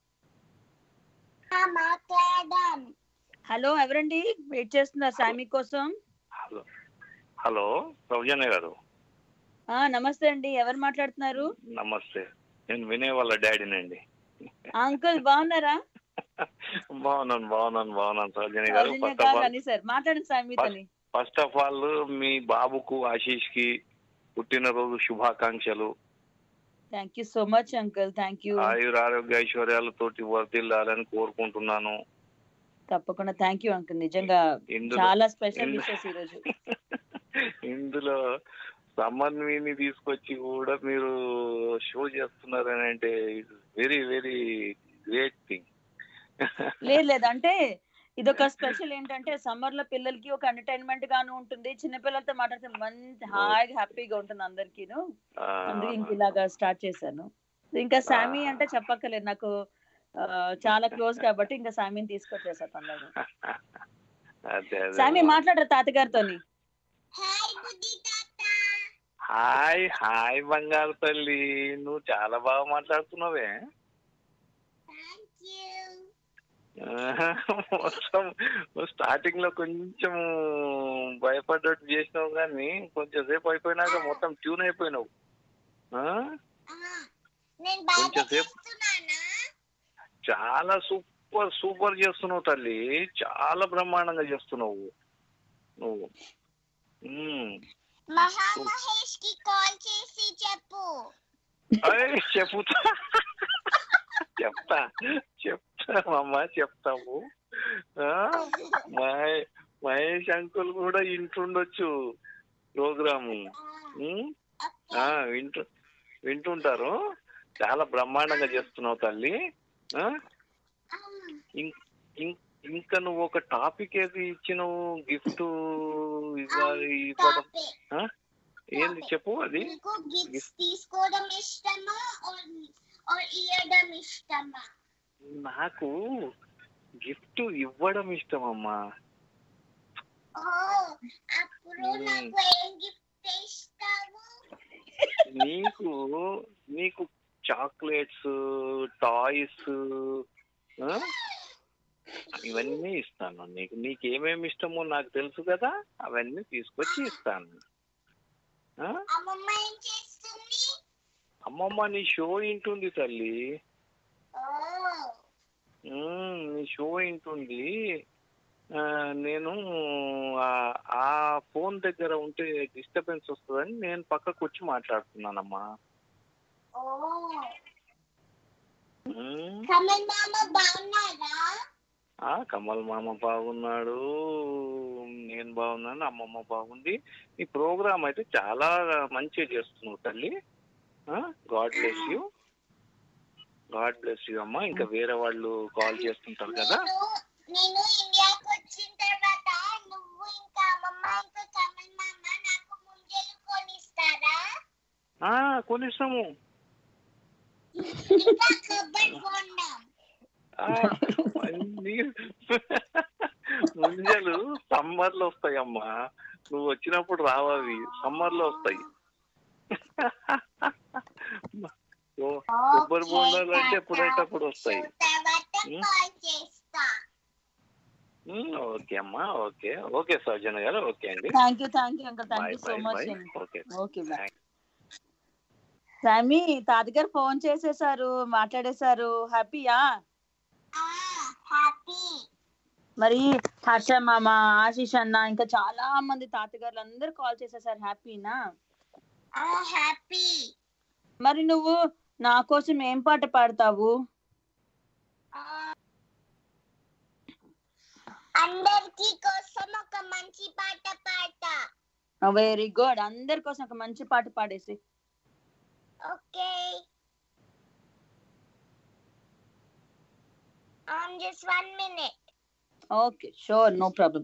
మాట్లాడదాం హలో ఎవరండి వెయిట్ చేస్తున్నారు శామీ కోసం హలో హలో సౌజన్య గారు ఆ నమస్తే అండి ఎవరు మాట్లాడుతున్నారు నమస్తే నేను వినయ్ వాళ్ళ డాడీనండి అంకుల్ బాగున్నారా బాగున్నాను బాగున్నాను బాగున్నాను సౌజన్య గారు సౌజన్య ఫస్ట్ ఆఫ్ గారు ఆల్ అని సార్ మాట్లాడండి శామీతోని ఫస్ట్ ఆఫ్ ఆల్ మీ బాబుకు ఆశీష్ కి పుట్టినరోజు శుభాకాంక్షలు thank you so much uncle thank you ఆయుర ఆరోగ్య ఐశ్వర్యాలతోటి వర్ధిల్లాలని కోరుకుంటున్నాను తప్పకుండా థ్యాంక్ యూ అంకుల్ నిజంగా ఇందులో- చాలా స్పెషల్ ఇందు- విషెస్ ఈ రోజు ఇందులో సమన్విని తీసుకొచ్చి కూడా మీరు షో చేస్తున్నారని అంటే వెరీ వెరీ గ్రేట్ థింగ్ లేదు లేదు అంటే ఇదొక స్పెషల్ ఏంటంటే సమ్మర్ లో పిల్లలకి ఒక ఎంటర్టైన్మెంట్ గాను ఉంటుంది చిన్న పిల్లలతో మాట్లాడితే మంచి హాయిగా హ్యాపీగా ఉంటుంది అందరికీను అందుకే ఇంక ఇలాగా స్టార్ట్ చేశాను ఇంకా శామీ అంటే చెప్పక్కర్లేదు నాకు ఆ, చాలా క్లోజ్ కాబట్టి ఇంకా శామీని తీసుకొచ్చేసా తొందరగా అదే అదే శామీ మాట్లాడరు తాతగారితోని హాయ్ హాయ్ బంగారు తల్లి నువ్వు చాలా బాగా మాట్లాడుతున్నావే ఆహా, మొత్తం స్టార్టింగ్ లో కొంచెం భయపడ్డట్టు చేసినావు కానీ కొంచెం సేపు అయిపోయినాక మొత్తం ట్యూన్ అయిపోయినావు ఆ? నేను బాగా కొంచెం సేపు చేస్తున్నానా చాలా సూపర్ సూపర్ చేస్తున్నావు తల్లి చాలా బ్రహ్మాండంగా చేస్తున్నావు నువ్వు ఉమ్. మహా మహేష్ కి కాల్ చేసి చెప్పు అయ్, చెప్పుతా చెప్తా చెప్తా అమ్మా చెప్తాము ఆ, మహే- మహేష్ అంకుల్ కూడా ఇంటుండొచ్చు ప్రోగ్రాము ఉమ్? ఆ, వింటు వింటుంటారు చాలా బ్రహ్మాండంగా చేస్తున్నావు తల్లి ఆ? ఇం- ఇం- ఇంకా నువ్వు ఒక టాపిక్ ఏది ఇచ్చినావు గిఫ్ట్ ఇవ్వాలి ఇవ్వడం ఆ? ఏంది చెప్పు అది నీకు గిఫ్ట్స్ తీసుకోవడం ఇష్టమా or ఇవ్వడం ఇష్టమా నాకు గిఫ్ట్ ఇవ్వడం ఇష్టం అమ్మా ఓ అప్పుడు మ్మ్. నాకు ఏం గిఫ్ట్ ఇస్తావు నీకు నీకు చాక్లెట్స్ టాయ్స్ ఇవన్నీ ఇస్తాను నీకు నీకు ఏమేమి ఇష్టమో నాకు తెలుసు కదా అవన్నీ తీసుకొచ్చి ఇస్తాను ఆ? అమ్మమ్మ ఏం చేస్తుంది అమ్మమ్మ నీ షో ఇంటుంది తల్లి ఓ ఉమ్, నీ షో ఇంటుంది ఆ, నేను ఆ- ఆ ఫోన్ దగ్గర ఉంటే డిస్టర్బెన్స్ వస్తుందని నేను పక్కకు వచ్చి మాట్లాడుతున్నానమ్మా ఓ ఉమ్, కమల్ మామ బాగున్నారా ఆ కమల్ మామ బాగున్నాడు నేను బాగున్నాను అమ్మమ్మ బాగుంది ఈ ప్రోగ్రామ్ అయితే చాలా మంచిగా చేస్తున్నావు తల్లి God bless you God bless you అమ్మా ఇంకా వేరే వాళ్ళు కాల్ చేస్తుంటారు కదా నేను ఇండియాకి వచ్చిన తర్వాత నువ్వు ఇంకా అమ్మమ్మ ఇంకా కమల్ మామ నాకు ముంజలు కొనిస్తారా ఆ కొనిస్తాము ఇంకా కబడ్ కొందాం ఆ, అన్నీ ముంజలు సమ్మర్ లో వస్తాయమ్మా నువ్వు వచ్చినప్పుడు రావవి సమ్మర్ లో వస్తాయి ఓ, కొబ్బరి బోండాలు అంటే ఎప్పుడంటే అప్పుడు వస్తాయి తర్వాత ఉమ్. కాల్ చేస్తా ఉమ్, ఓకే అమ్మా ఓకే ఓకే సౌజన్య గారు ఓకే అండి thank you thank you uncle thank bye you so bye much bye అండి ఓకే ఓకే బాయ్ సామి తాతగారు ఫోన్ చేసేసారు మాట్లాడేశారు హ్యాపీయా హ్యాపీ మరి హర్ష మామ ఆశీష్ అన్న ఇంకా చాలా మంది తాతగారులు అందరు కాల్ చేసేసారు హ్యాపీనా హ్యాపీ మరి నువ్వు నా కోసం ఏం పాట పాడతావు అందరికి కోసం ఒక మంచి పాట పాడతా వెరీ గుడ్ అందరి కోసం ఒక మంచి పాట పాడేసి okay Um, just one minute. Okay sure no problem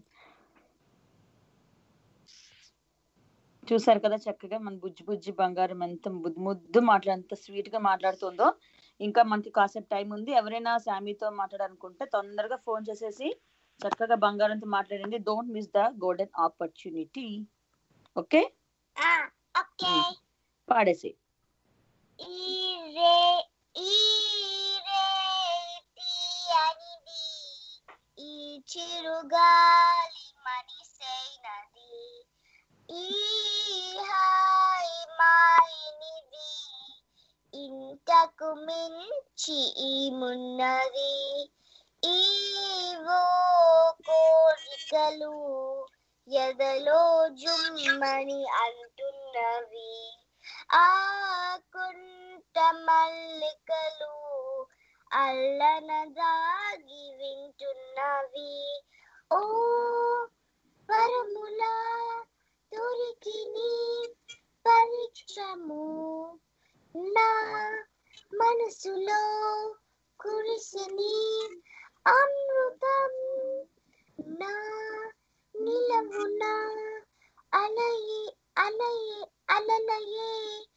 చూసారు కదా చక్కగా మన బుజ్జి బుజ్జి బంగారం ఎంత ముద్దు ముద్దు మాట్లా ఎంత స్వీట్ గా మాట్లాడుతుందో ఇంకా మనకి కాసేపు టైం ఉంది ఎవరైనా శామీతో మాట్లాడాలనుకుంటే తొందరగా ఫోన్ చేసేసి చక్కగా బంగారంతో మాట్లాడండి don't miss the golden opportunity okay Ah, okay. పాడేసి ఈరే ఈరే తీయనిది ఈ చిరుగాలి మనిసైనది ఈ హాయి మాయనిది ఇంతకు మించి ఈ మున్నది ఈవో కోరికలు ఎదలో జుమ్మని అంటున్నవి ఆ కుంట మల్లికలు అల్లన దాగి వింటున్నవి ఓ వరముల దొరికిని పరీక్షము నా మనసులో కురిసిని అమృతం నా నిలవున అలయే అలయే అలలయే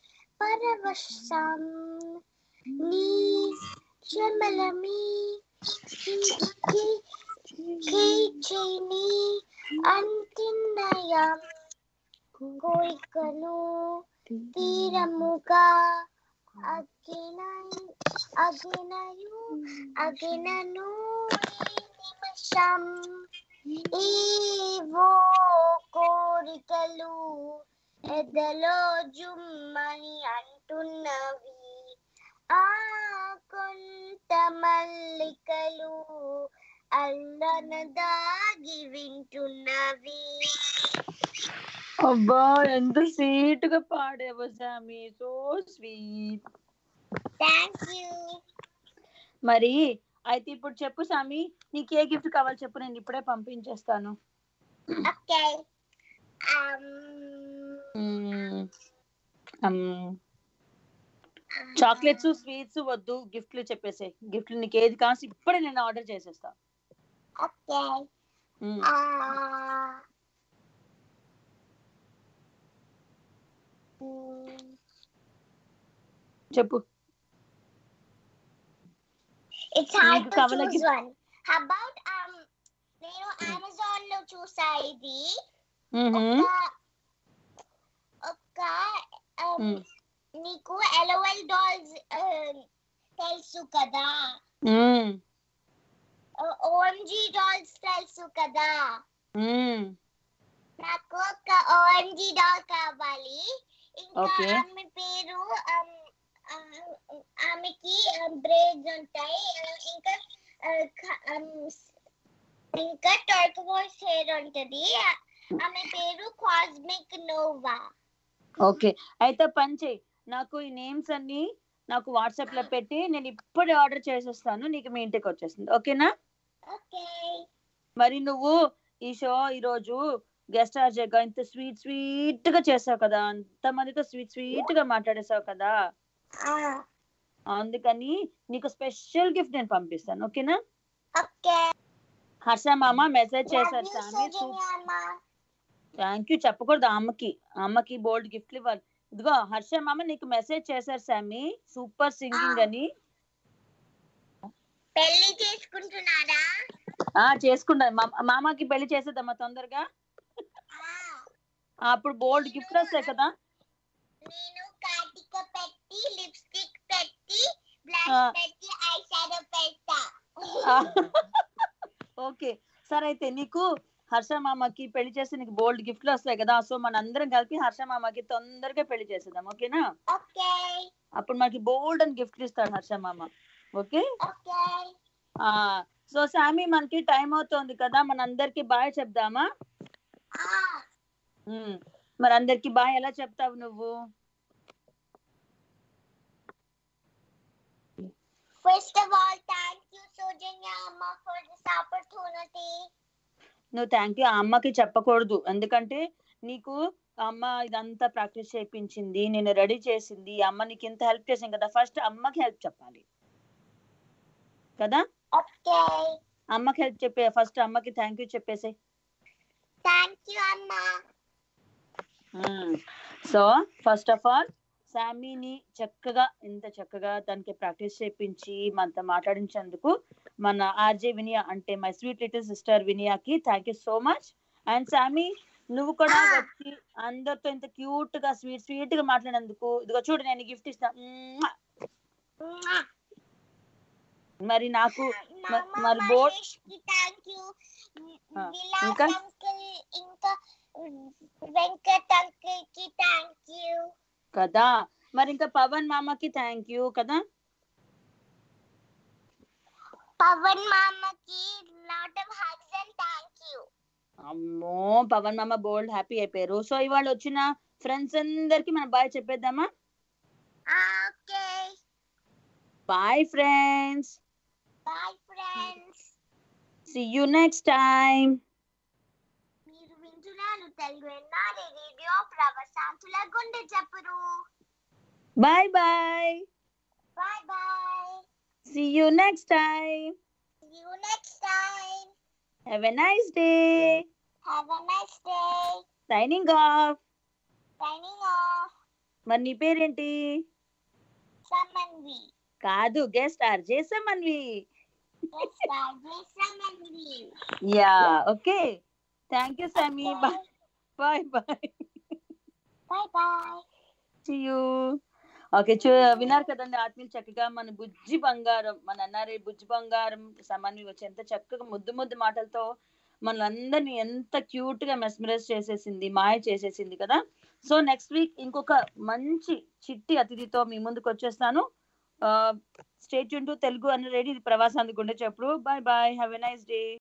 పరవశం నీ శ్రమలమి కీచైని అంతిన్నయం కోరికను తీరముగా అగినై అగినయు అగినను ఈ నిమిషం ఈవో కోరికలు ఎదలో జుమ్మని అంటున్నవి ఆ కొంత మల్లికలు అల్లన దాగి వింటున్నవి అబ్బా ఎంత స్వీట్ గా పాడేవో సామి సో స్వీట్ థ్యాంక్ యూ మరి అయితే ఇప్పుడు చెప్పు సామి నీకు ఏ గిఫ్ట్ కావాలి చెప్పు నేను ఇప్పుడే పంపించేస్తాను ఓకే చాక్లెట్స్ స్వీట్స్ వద్దు గిఫ్ట్లు చెప్పేసే గిఫ్ట్లు నీకు ఏది కావాల్సి ఇప్పుడే నేను ఆర్డర్ చేసేస్తా ఓకే మ్మ్. చెప్పు ఇట్స్ హార్డ్ నీకు టు కావాలా choose gift? One how about um నేను అమెజాన్ లో చూసా ఇది మ్మ్. ఒక ఒక um, మ్మ్. నీకు ఎలవెల్ డాల్స్ తెలుసు కదా మ్మ్. ఓఎంజీ డాల్స్ తెలుసు కదా మ్మ్. నాకు ఒక ఓఎంజీ డాల్ కావాలి ఇంకా Okay. ఆమె పేరు um, um, ఆమెకి బ్రేడ్స్ ఉంటాయి uh, ఇంకా uh, క- um, ఇంకా టర్కోయిస్ హెయిర్ ఉంటది ఆమె పేరు కాస్మిక్ నోవా ఓకే అయితే పని చేయి నాకు ఈ నేమ్స్ అన్ని నాకు వాట్సాప్ లో పెట్టి నేను ఇప్పుడే ఆర్డర్ చేసేస్తాను నీకు మీ ఇంటికి వచ్చేస్తుంది ఓకేనా ఓకే మరి నువ్వు ఈ షో ఈ రోజు గెస్ట్ గా ఇంత స్వీట్ స్వీట్ గా చేసావు కదా అంత మందితో స్వీట్ స్వీట్ గా మాట్లాడేసావు కదా అందుకని నీకు స్పెషల్ గిఫ్ట్ నేను పంపిస్తాను ఓకేనా ఓకే హర్ష మామ మెసేజ్ చేశారు సామి థ్యాంక్ యూ చెప్పకూడదు ఆ అమ్మకి ఆ అమ్మకి బోల్డ్ గిఫ్ట్లు ఇవ్వాలి ఇదిగో హర్ష మామ నీకు మెసేజ్ చేశారు సామి సూపర్ సింగింగ్ అని పెళ్లి చేసుకుంటున్నారా ఆ చేసుకుంటా మా- మామకి పెళ్లి చేసేద్దామా తొందరగా ఆ, అప్పుడు బోల్డ్ గిఫ్ట్ వస్తాయి కదా నేను కాటిక పెట్టి లిప్స్టిక్ పెట్టి ఆ. బ్లష్ పెట్టి ఐ షాడో పెడతా ఆ, ఓకే సరే అయితే నీకు హర్ష మామకి పెళ్లి చేస్తే నీకు బోల్డ్ గిఫ్ట్లు వస్తాయి కదా సో మన అందరం కలిపి హర్ష మామకి తొందరగా పెళ్లి చేసేద్దాం ఓకేనా ఓకే అప్పుడు మనకి బోల్డ్ అని గిఫ్ట్లు ఇస్తాడు హర్ష మామ ఓకే ఓకే ఆ సో సామి మనకి టైం అవుతోంది కదా మన అందరికి బాయ్ చెప్దామా ఉమ్, మరి అందరికి బాయ్ ఎలా చెప్తావు నువ్వు First of all, thank you, Sojanya Amma, for this opportunity. నువ్వు థ్యాంక్ యూ ఆ అమ్మకి చెప్పకూడదు ఎందుకంటే నీకు ఆ అమ్మ ఇదంతా ప్రాక్టీస్ చేయించింది నేను రెడీ చేసింది ఈ అమ్మ నీకు ఇంత హెల్ప్ చేసింది కదా ఫస్ట్ అమ్మకి హెల్ప్ చెప్పాలి కదా Okay. అమ్మకి హెల్ప్ చెప్పే ఫస్ట్ అమ్మకి థ్యాంక్ యూ చెప్పేసి Thank you, Amma. So first of all శామీని చక్కగా ఇంత చక్కగా దానికి ప్రాక్టీస్ చేయించి మనతో మాట్లాడించేందుకు మన ఆర్జే వినియా అంటే మై స్వీట్ లిటిల్ సిస్టర్ వినియాకి thank you so much and Sami నువ్వు కూడా వచ్చి అందరితో ఇంత క్యూట్ గా స్వీట్ స్వీట్ గా మాట్లాడినందుకు ఇదిగో చూడు నేను గిఫ్ట్ ఇస్తా మ్మ్. మరి నాకు మ- Mama మరి board Mahesh ki thank you. ఆ, Vilas ఇంకా uncle, ఇంకా వెంకట్ uncle కి thank you. కదా మరి ఇంకా పవన్ మామకి థ్యాంక్ యూ కదా పవన్ మామకి lot of hugs and thank you. అమ్మో పవన్ మామ బోల్డ్ హ్యాపీ అయిపోయారు సో ఇవాళ వచ్చిన ఫ్రెండ్స్ అందరికి మనం బాయ్ చెప్పేద్దామా Okay. Bye friends Bye friends. See you next time మీరు వింటున్నారు తెలుగు ఎన్ఆర్ఏ రేడియో ప్రవశాంతుల గుండె చప్పుడు bye bye bye bye see you next time See you next time. Have a nice day Have a nice day. Signing off Signing off. మరి నీ పేరేంటి Samanvi. కాదు guest RJ Samanvi Yes, Rajesh Samanvi. Yeah okay thank you Sami bye bye bye Bye bye. You okay చూ విన్నారు కదండి ఆత్మీయులు చక్కగా మన బుజ్జి బంగారం మన అన్నారే బుజ్జి బంగారం సమన్వి వచ్చి ఎంత చక్కగా ముద్దు ముద్దు మాటలతో మనలందరినీ ఎంత క్యూట్ గా మెస్మరైజ్ చేసేసింది మాయ చేసేసింది కదా సో నెక్స్ట్ వీక్ ఇంకొక మంచి చిట్టి అతిథితో మీ ముందుకు వచ్చేస్తాను స్టేట్ టు తెలుగు అన్న రెడీ ఇది ప్రవాసానికి ఉండే చెప్పుడు bye bye have a nice day